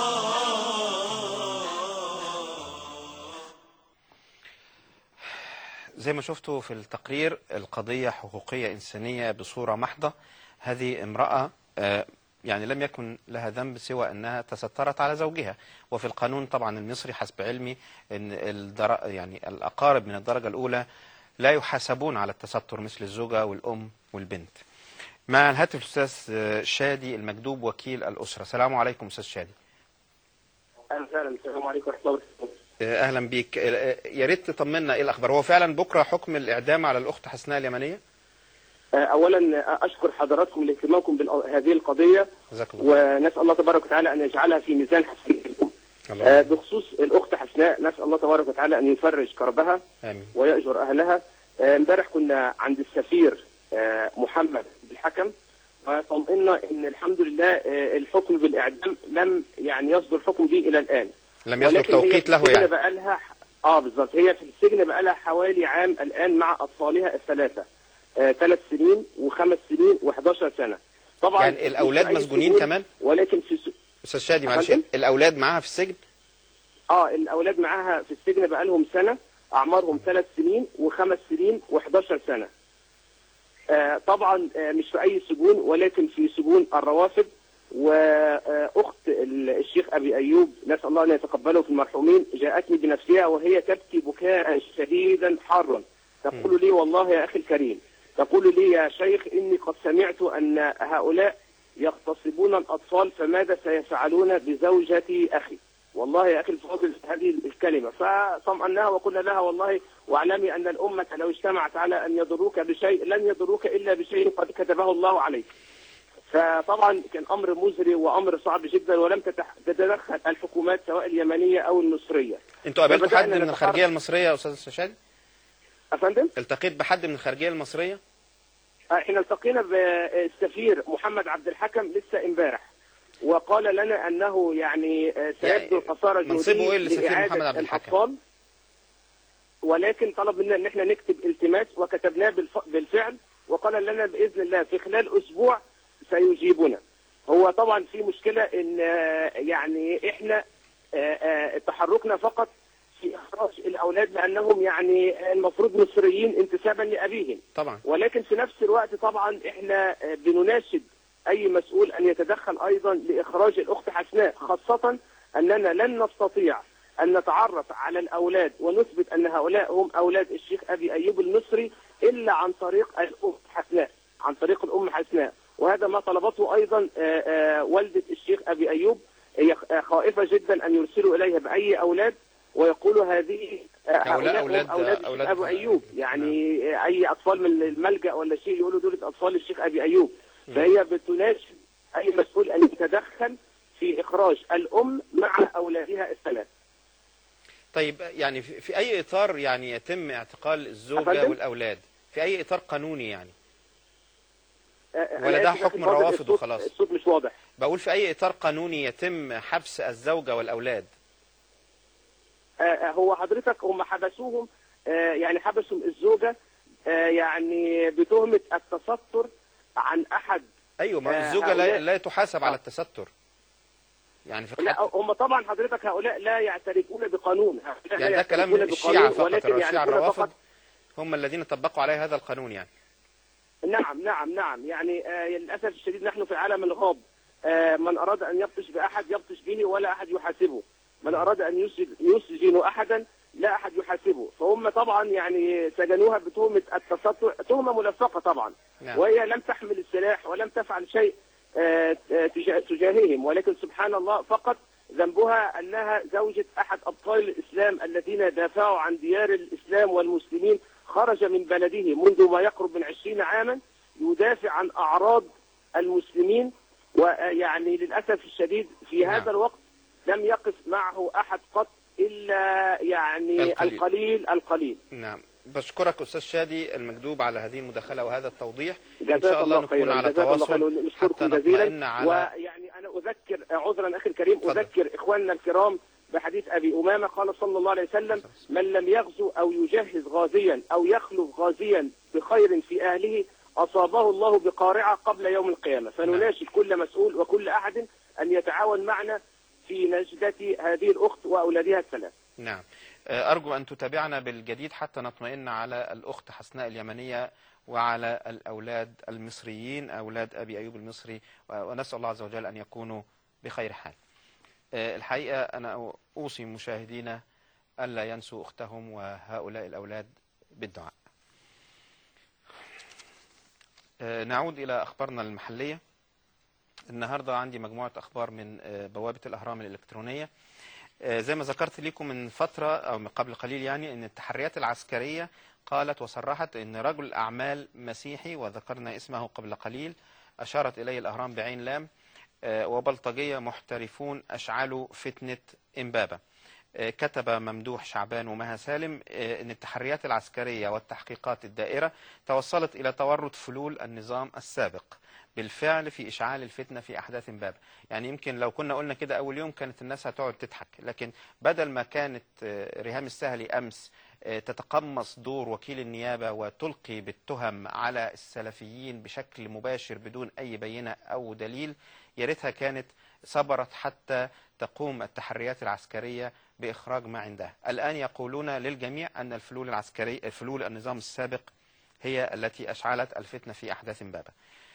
زي ما شفتوا في التقرير القضية حقوقية إنسانية بصورة محضة هذه امرأة آه، يعني لم يكن لها ذنب سوى أنها تسترت على زوجها وفي القانون طبعا المصري حسب علمي أن الدر... يعني الأقارب من الدرجة الأولى لا يحاسبون على التستر مثل الزوجة والأم والبنت مع الهاتف الأستاذ آه، شادي المكدوب وكيل الأسرة السلام عليكم أستاذ شادي اهلا وسهلا السلام عليكم ورحمه الله وبركاته آه، أهلا بيك آه، يا ريت تطمنا إيه الأخبار هو فعلا بكرة حكم الإعدام على الأخت حسناء اليمنية آه، اولا آه، اشكر حضراتكم لاهتمامكم بهذه القضيه جزاك الله ونسال الله تبارك وتعالى ان يجعلها في ميزان حسناتكم الله آه، بخصوص الاخت حسناء نسال الله تبارك وتعالى ان يفرج كربها آمين ويأجر اهلها آه، امبارح كنا عند السفير آه، محمد بالحكم وطمئنا ان الحمد لله آه، الحكم بالاعدام لم يعني يصدر حكم به الى الان لم يصدر ولكن هي توقيت في له السجن يعني بقى لها اه بالظبط هي في السجن بقى لها حوالي عام الان مع اطفالها الثلاثه ثلاث سنين وخمس سنين و11 سنه طبعا يعني الأولاد مش في أي مسجونين سجون، كمان؟ ولكن في س... استاذ شادي معلش أفندم؟ الاولاد معاها في السجن اه الاولاد معاها في السجن بقالهم سنه اعمارهم ثلاث سنين وخمس سنين و11 سنه آه طبعا آه مش في اي سجون ولكن في سجون الروافد واخت الشيخ ابي ايوب نسال الله ان يتقبله في المرحومين جاءتني بنفسها وهي تبكي بكاء شديدا حارا تقول لي والله يا اخي الكريم تقول لي يا شيخ اني قد سمعت ان هؤلاء يغتصبون الاطفال فماذا سيفعلون بزوجة اخي والله يا اخي الفاضل هذه الكلمه فطمأناها وقلنا لها والله واعلمي ان الامه لو اجتمعت على ان يضروك بشيء لن يضروك الا بشيء قد كتبه الله عليك. فطبعا كان امر مزري وامر صعب جدا ولم تتح- تتدخل الحكومات سواء اليمنيه او المصريه. انتوا قابلتوا فبدأنا حد من نتحرك. الخارجيه المصريه يا استاذ شادي افندم؟ التقيت بحد من الخارجيه المصريه احنا التقينا بالسفير محمد عبد الحكم لسه امبارح وقال لنا انه يعني آه، سيبذل قصارى منصبه جهده إيه للسفير لإعادة محمد عبد الحكم؟ الأطفال ولكن طلب منا ان احنا نكتب التماس وكتبناه بالف... بالفعل وقال لنا باذن الله في خلال اسبوع سيجيبنا. هو طبعا في مشكله ان آه، يعني احنا آه، آه، تحركنا فقط في اخراج الاولاد لانهم يعني المفروض مصريين انتسابا لابيهم. طبعا ولكن في نفس الوقت طبعا احنا آه، بنناشد اي مسؤول ان يتدخل ايضا لاخراج الاخت حسناء خاصه اننا لن نستطيع ان نتعرف على الاولاد ونثبت ان هؤلاء هم اولاد الشيخ ابي ايوب المصري الا عن طريق الام حسناء عن طريق الام حسناء وهذا ما طلبته ايضا آه، آه، والده الشيخ ابي ايوب هي آه، خائفه جدا ان يرسلوا اليها باي اولاد ويقولوا هذه آه، هؤلاء هؤلاء هم أولاد- اولاد الشيخ أولاد- ابو ايوب يعني اي اطفال من الملجا ولا شيء يقولوا دول اطفال الشيخ ابي ايوب فهي بتناشد اي مسؤول ان يتدخل في اخراج الام مع اولادها الثلاث طيب يعني في في اي اطار يعني يتم اعتقال الزوجه أفندم؟ والاولاد في اي اطار قانوني يعني آه، ولا أنا ده آسف حكم يا أخي الروافض الصوت- وخلاص؟ الصوت مش واضح بقول في اي اطار قانوني يتم حبس الزوجه والاولاد آه، آه، هو حضرتك هم حبسوهم آه، يعني حبسوا الزوجه آه، يعني بتهمه التستر عن احد ايوه ما آه، الزوجه لا, هؤلاء- لا تحاسب على آه. التستر يعني في لا الحد هم طبعا حضرتك هؤلاء لا يعترفون بقانون هؤلاء يعني لا ده كلام يعترفون الشيعة بقانون، فقط ولكن الشيعة يعرفون الروافض فقط هم الذين طبقوا عليه هذا القانون يعني نعم نعم نعم يعني آه للاسف الشديد نحن في عالم الغاب آه من اراد ان يبطش باحد يبطش به ولا احد يحاسبه من اراد ان يسجن, يسجن احدا لا احد يحاسبه فهم طبعا يعني سجنوها بتهمه التستر تهمه ملفقه طبعا نعم. وهي لم تحمل السلاح ولم تفعل شيء آه، آه، تجاه- تجاههم ولكن سبحان الله فقط ذنبها انها زوجة احد ابطال الاسلام الذين دافعوا عن ديار الاسلام والمسلمين خرج من بلده منذ ما يقرب من عشرين عاما يدافع عن اعراض المسلمين ويعني للاسف الشديد في نعم. هذا الوقت لم يقف معه احد قط الا يعني القليل. القليل القليل نعم بشكرك استاذ شادي المكذوب على هذه المداخله وهذا التوضيح ان جزاك شاء الله الله نكون خيرا على جزاك الله تواصل خيرا حتى نشكركم نطمئن جزيلا على ويعني انا اذكر عذرا اخي الكريم اتفضل. اذكر اخواننا الكرام بحديث ابي امامه قال صلى الله عليه وسلم من لم يغزو او يجهز غازيا او يخلف غازيا بخير في اهله اصابه الله بقارعه قبل يوم القيامه فنناشد كل مسؤول وكل احد ان يتعاون معنا في نجدة هذه الاخت واولادها الثلاث نعم آه، أرجو أن تتابعنا بالجديد حتى نطمئن على الأخت حسناء اليمنية وعلى الأولاد المصريين أولاد أبي أيوب المصري و- ونسأل الله عز وجل أن يكونوا بخير حال آه، الحقيقة أنا أوصي مشاهدينا ألا ينسوا أختهم وهؤلاء الأولاد بالدعاء آه، نعود إلى أخبارنا المحلية النهاردة عندي مجموعة أخبار من آه، بوابة الأهرام الإلكترونية آه، زي ما ذكرت لكم من فترة أو من قبل قليل يعني أن التحريات العسكرية قالت وصرحت أن رجل أعمال مسيحي وذكرنا اسمه قبل قليل أشارت إليه الأهرام بعين لام آه، وبلطجية محترفون أشعلوا فتنة إمبابة آه، كتب ممدوح شعبان ومها سالم آه، أن التحريات العسكرية والتحقيقات الدائرة توصلت إلى تورط فلول النظام السابق بالفعل في إشعال الفتنة في أحداث إمبابة يعني يمكن لو كنا قلنا كده أول يوم كانت الناس هتقعد تضحك لكن بدل ما كانت آه، ريهام السهلي أمس آه، تتقمص دور وكيل النيابة وتلقي بالتهم على السلفيين بشكل مباشر بدون أي بينة أو دليل يا ريتها كانت صبرت حتى تقوم التحريات العسكرية بإخراج ما عندها الآن يقولون للجميع أن الفلول العسكرية الفلول النظام السابق هي التي أشعلت الفتنة في أحداث إمبابة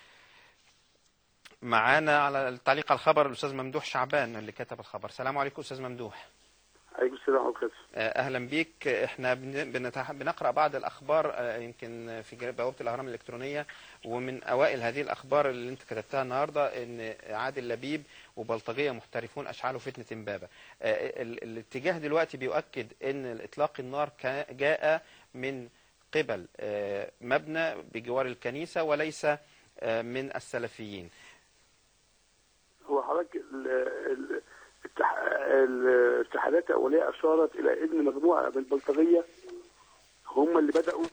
معانا على التعليق على الخبر الأستاذ ممدوح شعبان اللي كتب الخبر السلام عليكم أستاذ ممدوح عليكم السلام ورحمة الله آه، اهلا بيك احنا بن- بنتح- بنقرا بعض الاخبار آه، يمكن في جر- بوابه الاهرام الالكترونيه ومن اوائل هذه الاخبار اللي انت كتبتها النهارده ان عادل لبيب وبلطجيه محترفون اشعلوا فتنه امبابه آه، ال- الاتجاه دلوقتي بيؤكد ان اطلاق النار كا- جاء من قبل آه، مبنى بجوار الكنيسه وليس آه، من السلفيين هو حضرتك ال- ال- التح- الاتحادات الأولية أشارت إلى أن مجموعة من البلطجية هم اللي بدأوا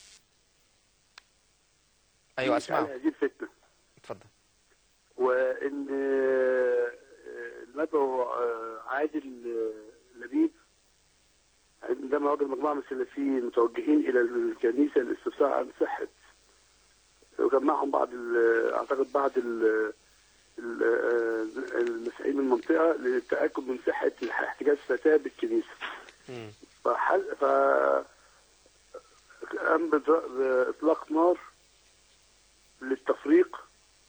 ايوه في إشعال اسمع هذه الفتنة اتفضل وان آه، المدعو آه، عادل آه، لبيب عندما وجد مجموعه من السلفيين متوجهين الى الكنيسه للاستفسار عن صحه وجمعهم بعض ال- اعتقد بعض ال- ال- آه، المسيحيين من المنطقه للتاكد من صحه احتجاز فتاه بالكنيسه مم. فحل ف قام بإطلاق- باطلاق نار للتفريق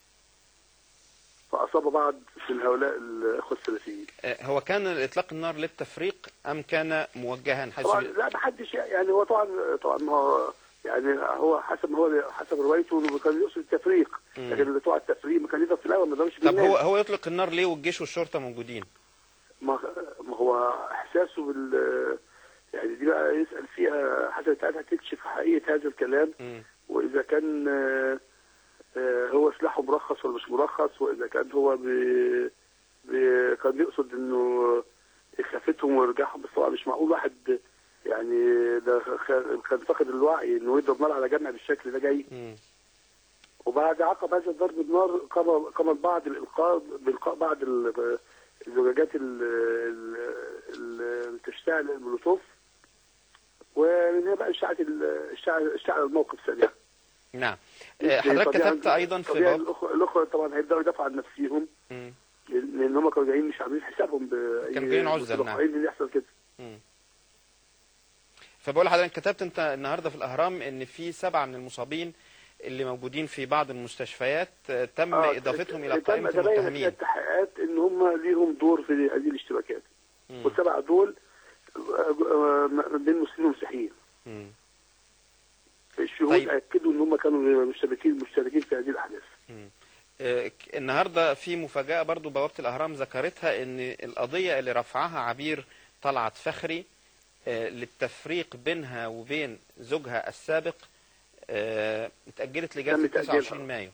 فاصاب بعض من هؤلاء الاخوه السلفيين آه، هو كان اطلاق النار للتفريق ام كان موجها حيث طبعا لا ما حدش يعني هو طبعا طبعا ما هو يعني هو حسب ما هو حسب روايته انه كان يقصد التفريق مم. لكن اللي طبعا التفريق ما كان يضرب في الاول ما ضربش طب بالناس. هو هو يطلق النار ليه والجيش والشرطه موجودين ما ما هو احساسه بال يعني دي بقى يسال فيها حسب ساعتها تكشف حقيقه هذا الكلام مم. واذا كان آه، آه، هو سلاحه مرخص ولا مش مرخص واذا كان هو ب... ب... كان بيقصد انه يخافتهم ويرجعهم بس طبعا مش معقول واحد يعني ده خ- كان فاقد الوعي انه يضرب نار على جامع بالشكل ده جاي مم. وبعد عقب هذا الضرب النار قام قام البعض بالالقاء بالقاء بعض ال- الزجاجات ال- ال- ال- اللي تشتعل المولوتوف ومن هنا بقى اشتعل اشتعل اشتعل الموقف سريعا نعم آه، حضرتك طبيعي- كتبت ايضا في طبيعي باب الاخوه الاخوه طبعا هيبداوا يدافعوا عن نفسهم مم. لان لأن هم كانوا جايين مش عاملين حسابهم باي كانوا جايين عزل، نعم. متوقعين ان يحصل كده مم. فبقول لحضرتك كتبت انت النهارده في الاهرام ان في سبعه من المصابين اللي موجودين في بعض المستشفيات آه، تم آه، اضافتهم الى تم قائمه تبين في المتهمين التحقيقات ان هم ليهم دور في هذه الاشتباكات مم. والسبعه دول آه، آه، ما بين مسلمين ومسيحيين مم. الشهود طيب. اكدوا ان هم كانوا مشتركين مشتركين في هذه الاحداث آه، ك- النهارده في مفاجاه برضو بوابه الاهرام ذكرتها ان القضيه اللي رفعها عبير طلعت فخري آه، للتفريق بينها وبين زوجها السابق آه، اتاجلت لجلسه تم تأجيلها. 29 مايو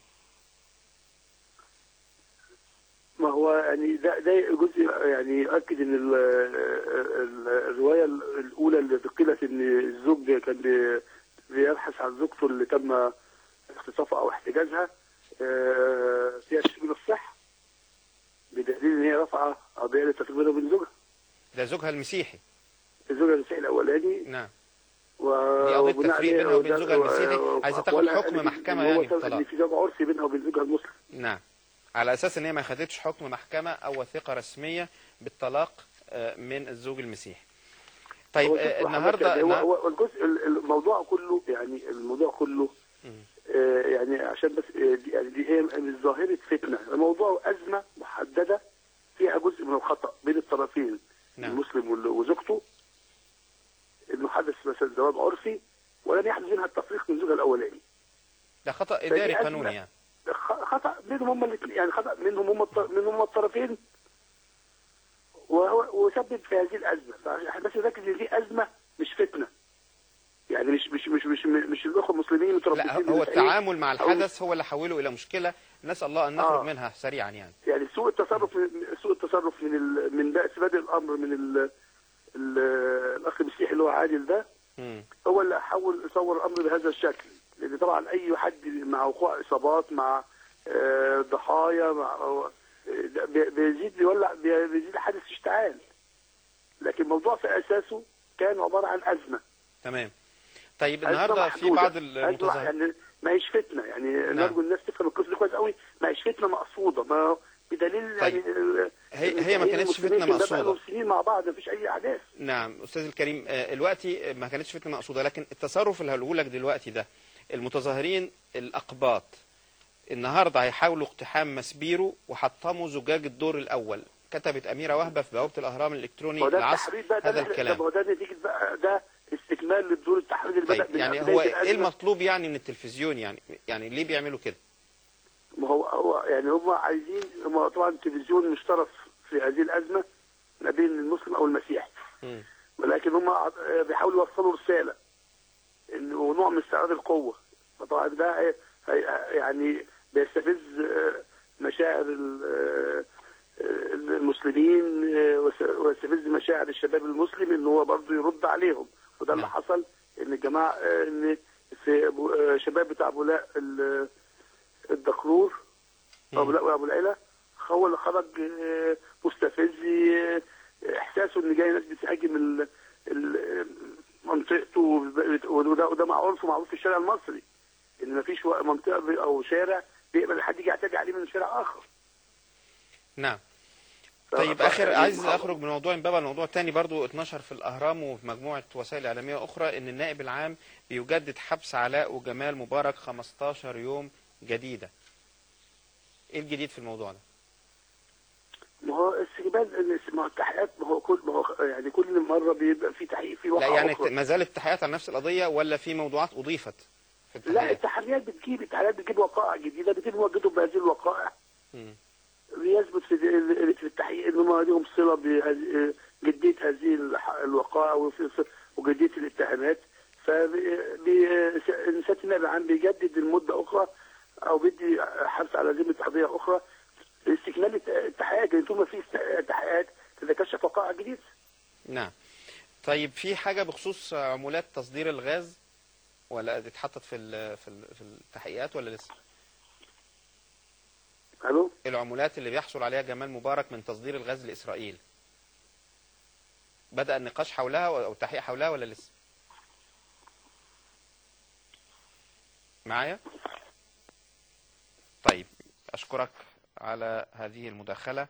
ما هو يعني ده ده جزء يعني يؤكد ان ال- ال- الروايه الاولى اللي قيلت ان الزوج كان بي- بيبحث عن زوجته اللي تم اغتصافها او احتجازها آه، فيها شيء من الصح بدليل ان هي رافعه قضيه للتفريق بينها وبين زوجها ده زوجها المسيحي الزوج المسيحي الاولاني نعم و... دي قضية وبناء تفريق عليه بينها وبين وده- زوجها المسيحي، و- عايزة تاخد وأقوالها حكم قالت محكمة إن هو يعني سبب طلاق. ان في زوج عرفي بينها وبين زوجها المسلم نعم على اساس ان هي ما خدتش حكم محكمه او وثيقه رسميه بالطلاق آه، من الزوج المسيحي طيب هو آه، شوف النهارده حضرتك، هو النهار- هو الجزء الموضوع كله يعني الموضوع كله مم. آه، يعني عشان بس آه، دي يعني دي هي مش ظاهره فتنه الموضوع ازمه محدده فيها جزء من الخطا بين الطرفين نعم. المسلم وال- وزوجته انه حدث مثلا زواج عرفي ولم يحدث منها التفريق من زوجها الاولاني ده خطا فدي اداري أزمة. قانوني يعني خ- خطا منهم هم الاثنين يعني خطا منهم هم الط- منهم هم الطرفين وهو وسبب في هذه الازمه فاحنا بس نركز ان دي ازمه مش فتنه يعني مش مش مش مش مش الاخوه المسلمين متربصين لا هو بالمسيحيين. التعامل مع أو- الحدث هو اللي حوله الى مشكله نسال الله ان نخرج آه. منها سريعا يعني يعني سوء التصرف سوء التصرف من ال... من بأس بادئ الامر من ال... ال... الاخ المسيحي اللي هو عادل ده مم. هو اللي حاول يصور الامر بهذا الشكل لان طبعا اي حد مع وقوع اصابات مع آه، ضحايا مع آه، ده بي- بيزيد بيولع بي- بيزيد حادث اشتعال لكن الموضوع في اساسه كان عباره عن ازمه تمام طيب أزمة النهارده في محدودة. بعض أزمة المتظاهرين يعني ما هيش فتنه يعني نرجو الناس تفهم القصه دي كويس قوي ما هيش فتنه مقصوده ما بدليل طيب. يعني ال- هي هي ما المسلمين كانتش فتنه كده بقالهم مقصوده سنين مع بعض مفيش اي احداث نعم استاذ الكريم آه، دلوقتي ما كانتش فتنه مقصوده لكن التصرف اللي هقوله لك دلوقتي ده المتظاهرين الاقباط النهارده هيحاولوا اقتحام مسبيرو وحطموا زجاج الدور الاول كتبت اميره وهبه في بوابه الاهرام الالكتروني هو ده العصر التحرير بقى ده هذا اللي- الكلام طب هو ده نتيجه بقى ده استكمال للدور التحرير اللي طيب بدأ من يعني بداية هو ايه الأزمة. المطلوب يعني من التلفزيون يعني يعني ليه بيعملوا كده ما هو هو يعني هم عايزين هم طبعا التلفزيون مش طرف في هذه الازمه ما بين المسلم او المسيحي مم. ولكن هم ع- بيحاولوا يوصلوا رساله انه نوع من استعراض القوه فطبعا ده هي- هي- يعني بيستفز آه، مشاعر ال- آه، آه، المسلمين آه، وس- ويستفز مشاعر الشباب المسلم ان هو برضه يرد عليهم وده اللي حصل ان الجماعه آه، ان في أبو- آه، شباب بتاع بولاء ال- الدكرور ابو لا وابو العلا هو اللي خرج آه، مستفز آه، احساسه ان جاي ناس بتهاجم ال- ال- منطقته وده وده معروف ومعروف في الشارع المصري ان مفيش و- منطقه بي- او شارع بيقبل حد يجي يعتدي عليه من شارع اخر نعم ف- طيب ف- اخر يعني عايز ما- اخرج من موضوع امبابه لموضوع تاني برضو اتنشر في الاهرام وفي مجموعه وسائل اعلاميه اخرى ان النائب العام بيجدد حبس علاء وجمال مبارك 15 يوم جديده ايه الجديد في الموضوع ده ما هو استقبال ما هو التحقيقات ما هو كل ما هو يعني كل مره بيبقى في تحقيق في لا واقعه يعني أخرى. ما زالت التحقيقات على نفس القضيه ولا في موضوعات اضيفت في لا التحقيقات التحريات بتجيب التحريات بتجيب وقائع جديده بتجيب وجدوا بهذه الوقائع مم. بيثبت في في التحقيق ان هم لهم صله بهذه جديه هذه الح- الوقائع وفي- وجديه الاتهامات فسياده النائب العام بيجدد المده اخرى او بيدي حبس على ذمه قضيه اخرى لاستكمال الت- التحقيقات لان طول ما في است- تحقيقات تتكشف وقائع جديده نعم طيب في حاجه بخصوص عمولات تصدير الغاز ولا دي اتحطت في ال- في ال- في التحقيقات ولا لسه الو العمولات اللي بيحصل عليها جمال مبارك من تصدير الغاز لاسرائيل بدأ النقاش حولها او التحقيق حولها ولا لسه معايا طيب اشكرك على هذه المداخله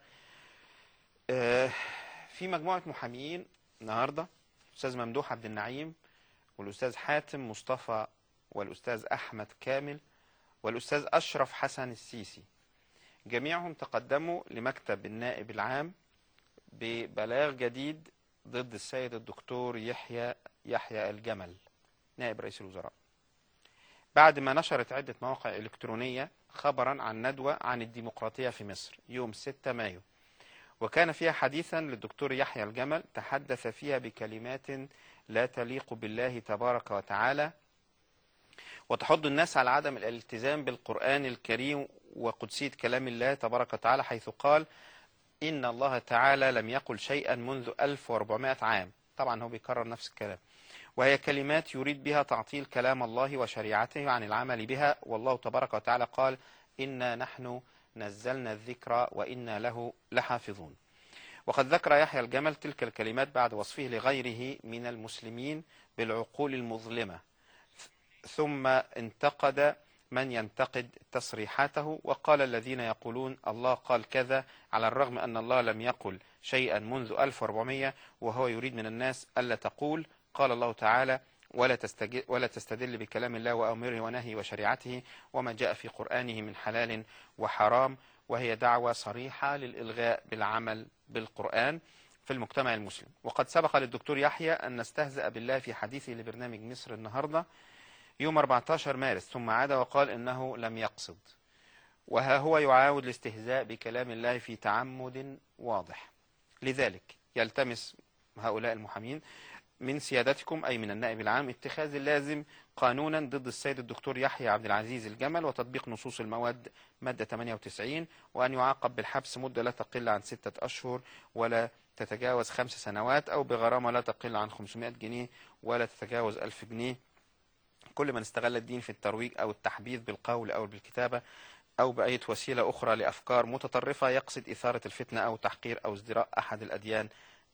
آه، في مجموعه محاميين النهارده الاستاذ ممدوح عبد النعيم والاستاذ حاتم مصطفى والاستاذ احمد كامل والاستاذ اشرف حسن السيسي جميعهم تقدموا لمكتب النائب العام ببلاغ جديد ضد السيد الدكتور يحيى يحيى الجمل نائب رئيس الوزراء بعد ما نشرت عدة مواقع إلكترونية خبرا عن ندوة عن الديمقراطية في مصر يوم 6 مايو وكان فيها حديثا للدكتور يحيى الجمل تحدث فيها بكلمات لا تليق بالله تبارك وتعالى وتحض الناس على عدم الالتزام بالقرآن الكريم وقدسية كلام الله تبارك وتعالى حيث قال إن الله تعالى لم يقل شيئا منذ 1400 عام طبعا هو بيكرر نفس الكلام وهي كلمات يريد بها تعطيل كلام الله وشريعته عن العمل بها والله تبارك وتعالى قال إنا نحن نزلنا الذكر وإنا له لحافظون وقد ذكر يحيى الجمل تلك الكلمات بعد وصفه لغيره من المسلمين بالعقول المظلمة ثم انتقد من ينتقد تصريحاته وقال الذين يقولون الله قال كذا على الرغم أن الله لم يقل شيئا منذ 1400 وهو يريد من الناس ألا تقول قال الله تعالى ولا, تستج... ولا تستدل بكلام الله وأمره ونهي وشريعته وما جاء في قرآنه من حلال وحرام وهي دعوة صريحة للإلغاء بالعمل بالقرآن في المجتمع المسلم وقد سبق للدكتور يحيى أن نستهزأ بالله في حديثه لبرنامج مصر النهاردة يوم 14 مارس ثم عاد وقال إنه لم يقصد وها هو يعاود الاستهزاء بكلام الله في تعمد واضح لذلك يلتمس هؤلاء المحامين من سيادتكم أي من النائب العام اتخاذ اللازم قانونا ضد السيد الدكتور يحيى عبد العزيز الجمل وتطبيق نصوص المواد مادة 98 وأن يعاقب بالحبس مدة لا تقل عن ستة أشهر ولا تتجاوز خمس سنوات أو بغرامة لا تقل عن 500 جنيه ولا تتجاوز 1000 جنيه كل من استغل الدين في الترويج أو التحبيث بالقول أو بالكتابة أو بأي وسيلة أخرى لأفكار متطرفة يقصد إثارة الفتنة أو تحقير أو ازدراء أحد الأديان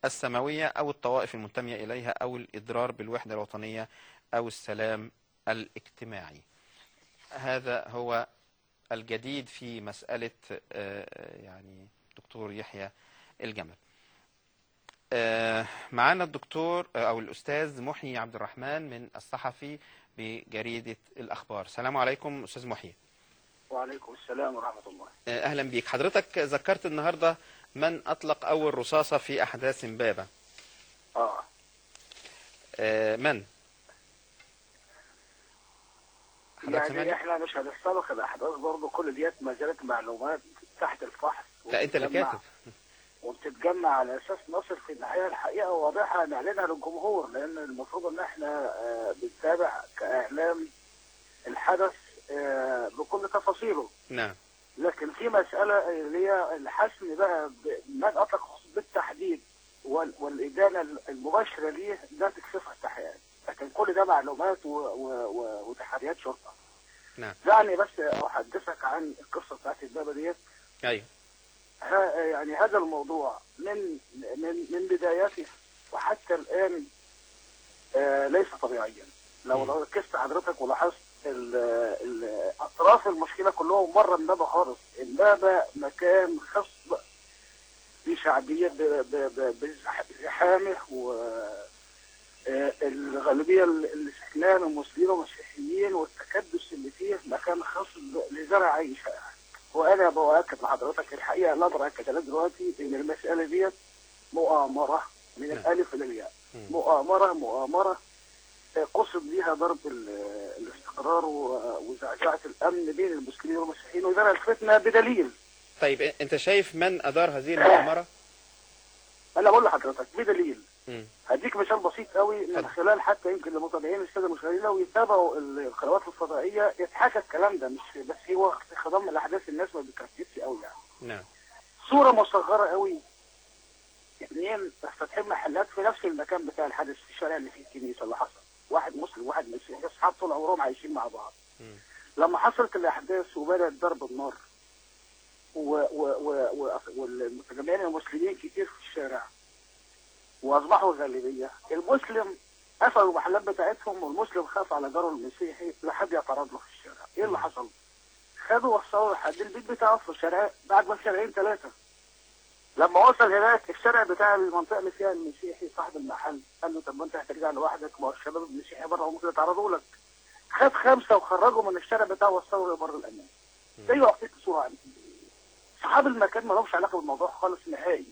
السماوية أو الطوائف المنتمية إليها أو الإضرار بالوحدة الوطنية أو السلام الاجتماعي هذا هو الجديد في مسألة آه، يعني دكتور يحيى الجمل آه، معانا الدكتور آه، أو الأستاذ محيي عبد الرحمن من الصحفي بجريدة الأخبار السلام عليكم أستاذ محيي وعليكم السلام ورحمة الله آه، أهلا بيك حضرتك ذكرت النهاردة من أطلق أول رصاصة في أحداث إمبابة اه آه، من؟ حضرتك يعني سامعني؟ احنا مش هنستبق الاحداث برضه كل ديت ما زالت معلومات تحت الفحص لا أنت اللي وبتتجمع- كاتب وبتتجمع على اساس نصل في النهايه الحقيقه واضحه نعلنها للجمهور لان المفروض ان احنا آه، بنتابع كاعلام الحدث آه، بكل تفاصيله نعم لكن في مسألة اللي هي الحسم بقى ب- من أطلق خصوص بالتحديد وال- والإدانة المباشرة ليه ده تكشفها التحقيقات لكن كل ده معلومات و- و- و- وتحريات شرطة نعم دعني بس أحدثك عن القصة بتاعت البابا ديت أيوه ها- يعني هذا الموضوع من من من بدايته وحتى الآن آه، ليس طبيعيا لو لو ركزت حضرتك ولاحظت ال- ال- اطراف المشكله كلهم بره النبا خالص النبا مكان خاص بشعبيه ب- ب- ب- بزحامه و آه، الغالبيه اللي سكنان المسلمين والمسيحيين والتكدس اللي فيه مكان خاص لزرع اي شائع وانا بؤكد لحضرتك الحقيقه لا اتاكد لك دلوقتي ان المساله ديت مؤامره من الالف الى الياء مؤامره مؤامره قصد بيها ضرب ال- الاستقرار و- وزعزعه الامن بين المسلمين والمسيحيين وزرع الفتنه بدليل طيب أنت شايف من أدار هذه المؤامرة؟ انا بقول لحضرتك بدليل مم. هديك مثال بسيط قوي من خلال حتى يمكن لمتابعين الساده المشاهدين لو يتابعوا ال- القنوات الفضائيه يتحكى الكلام ده مش بس هو خضم الاحداث الناس ما بتركزش قوي يعني نعم صوره مصغره قوي اثنين فاتحين محلات في نفس المكان بتاع الحدث في الشارع اللي فيه الكنيسه اللي حصل واحد مسلم واحد مسيحي اصحاب طول عمرهم عايشين مع بعض مم. لما حصلت الاحداث وبدات ضرب النار و- و- و- و- والمتجمعين المسلمين كتير في الشارع واصبحوا غالبيه المسلم قفلوا المحلات بتاعتهم والمسلم خاف على جاره المسيحي لحد يتعرض له في الشارع ايه اللي حصل خدوا وصلوا لحد البيت بتاعه في الشارع بعد ما شارعين ثلاثه لما وصل هناك الشارع بتاع المنطقه اللي فيها المسيحي صاحب المحل قال له طب ما انت هترجع لوحدك ما هو الشباب المسيحي بره ممكن يتعرضوا لك خد خمسه وخرجوا من الشارع بتاعه وصلوا لبر الامان ده يعطيك صوره عن اصحاب المكان ما لهمش علاقه بالموضوع خالص نهائي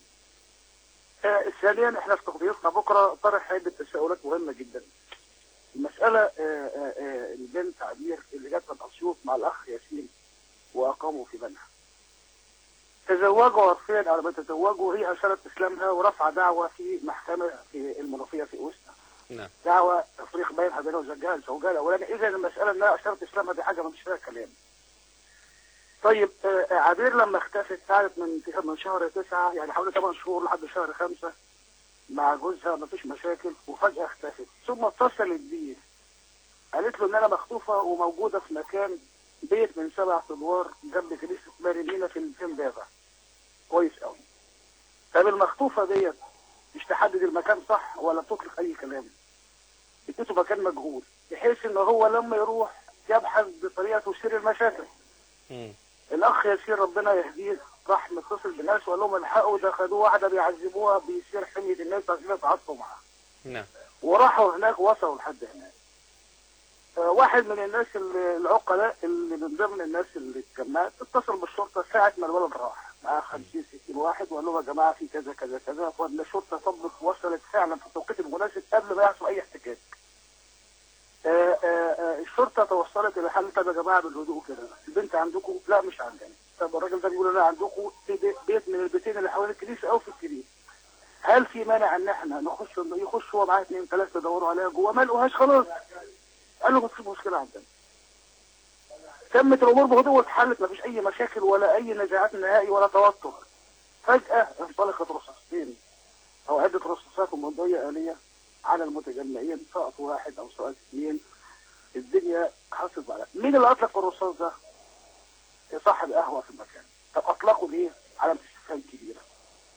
آه ثانيا احنا في تقديرنا بكره طرح عده تساؤلات مهمه جدا المساله آه آه آه البنت عبير اللي جت من اسيوط مع الاخ ياسين واقاموا في بنها تزوجوا عرفيا على ما تزوجوا هي اشارت اسلامها ورفع دعوه في محكمه في المنوفيه في اوسنا نعم دعوه تفريق بينها وبين زوجها زوجها الاولاني اذا المساله انها اشارت اسلامها دي حاجه ما فيش فيها كلام طيب آه، آه، عبير لما اختفت قعدت من من شهر تسعة يعني حوالي 8 شهور لحد شهر خمسة مع جوزها ما فيش مشاكل وفجأة اختفت ثم اتصلت بيه قالت له ان انا مخطوفة وموجودة في مكان بيت من سبع ادوار جنب كنيسة ماري مينا في في امبابة كويس قوي طب المخطوفة ديت مش تحدد المكان صح ولا بتطلق اي كلام اديته مكان مجهول بحيث ان هو لما يروح يبحث بطريقة تثير المشاكل مم. الاخ ياسين ربنا يهديه راح متصل بالناس وقال لهم الحقوا ده خدوه واحده بيعذبوها بيصير حميه الناس عشان يتعاطفوا معاها نعم وراحوا هناك وصلوا لحد هناك آه، واحد من الناس اللي- العقلاء اللي من ضمن الناس اللي اتجمعت اتصل بالشرطه ساعه ما الولد راح مع 50 60 واحد وقال لهم يا جماعه في كذا كذا كذا وان الشرطه طبت وصلت فعلا في التوقيت المناسب قبل ما يحصل اي احتكاك. آه، آه، آه، الشرطه توصلت الى حل طب يا جماعه بالهدوء كده البنت عندكم؟ لا مش عندنا. طب الراجل ده بيقول لا عندكم في بي- بيت من البيتين اللي حوالين الكنيسه او في الكنيسه. هل في مانع ان احنا نخش يخش هو معاه اثنين ثلاثه يدوروا عليها جوه ما لقوهاش خلاص. قال له ما فيش مشكله عندنا. تمت الامور بهدوء واتحلت ما فيش اي مشاكل ولا اي نزاعات نهائي ولا توتر. فجاه انطلقت رصاصتين او عده رصاصات ومنضيه اليه على المتجمعين سقط واحد او سقط اثنين الدنيا حصلت على مين اللي اطلق الرصاص ده؟ صاحب قهوه في المكان طب اطلقوا ليه؟ على استفهام كبيره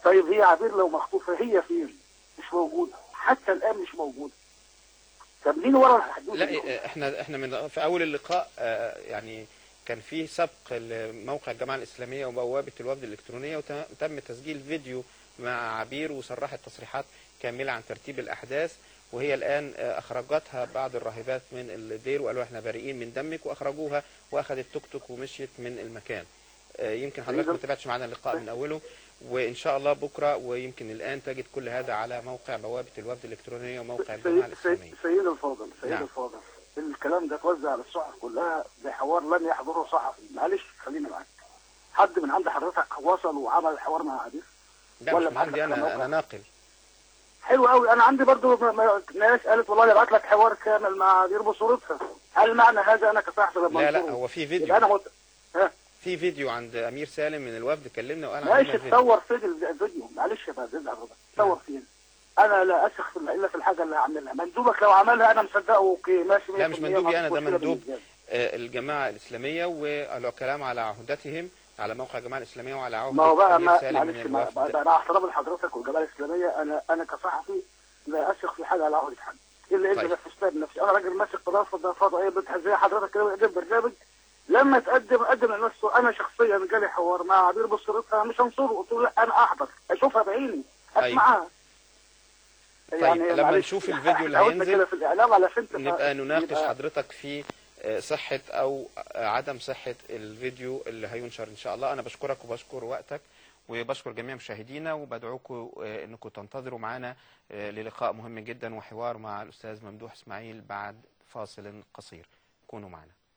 طيب هي عبير لو مخطوفه هي فين؟ مش موجوده حتى الان مش موجوده طب مين ورا الحدود لا دي؟ إيه، احنا احنا من في اول اللقاء آه، يعني كان فيه سبق لموقع الجماعه الاسلاميه وبوابه الوفد الالكترونيه وتم تسجيل فيديو مع عبير وصرحت تصريحات كامله عن ترتيب الاحداث وهي الان آه، اخرجتها بعض الراهبات من الدير وقالوا احنا بريئين من دمك واخرجوها واخذت توك توك ومشيت من المكان آه، يمكن حضرتك ما تابعتش معانا اللقاء من اوله وان شاء الله بكره ويمكن الان تجد كل هذا على موقع بوابه الوفد الالكترونيه وموقع الجماعه سيد الاسلاميه سيد سيد الفاضل سيد نعم. الفاضل الكلام ده اتوزع على الصحف كلها بحوار لم يحضره صحفي معلش خلينا معاك حد من عند حضرتك وصل وعمل الحوار مع عبير لا ولا مش من عندي معاك انا موقع؟ انا ناقل حلو قوي انا عندي برضو م- م- ناس قالت والله ابعت لك حوار كامل مع عبير بصورتها هل معنى هذا انا كصحفي لما لا لا أنشره هو في يبقى فيديو انا مت... في فيديو عند امير سالم من الوفد كلمنا وقال عندنا ماشي فيديو. تصور فين الف- الفيديو معلش يا فندم حضرتك تصور فين انا لا اثق في الا في الحاجه اللي هعملها مندوبك لو عملها انا مصدقه اوكي ماشي لا مش 100% مندوبي انا ما ده فيش مشكلة مندوب بالنسبة لي. آه، الجماعه الاسلاميه والكلام على عهدتهم على موقع الجماعه الاسلاميه وعلى عهده ما هو بقى امير ما سالم معلش من ما- الوفد بقى مع احترام لحضرتك والجماعه الاسلاميه انا انا كصحفي لا اثق في حاجه على عهده حد الا اذا طيب. نفذتها بنفسي انا راجل ماسك قناه فضائيه بتحزيه حضرتك كده بقدم برنامج لما تقدم قدم لنفسه انا شخصيا جالي حوار مع عبير بصورتها مش هنصره قلت له لا انا احضر اشوفها بعيني اسمعها طيب لما معلش، نشوف الفيديو اللي إحنا قلنا هينزل كده في الاعلام علشان تبقى- نبقى نناقش يبقى- حضرتك في آه، صحة أو آه، عدم صحة الفيديو اللي هينشر إن شاء الله أنا بشكرك وبشكر وقتك وبشكر جميع مشاهدينا وبدعوكم آه، أنكم تنتظروا معنا آه، للقاء مهم جدا وحوار مع الأستاذ ممدوح إسماعيل بعد فاصل قصير كونوا معنا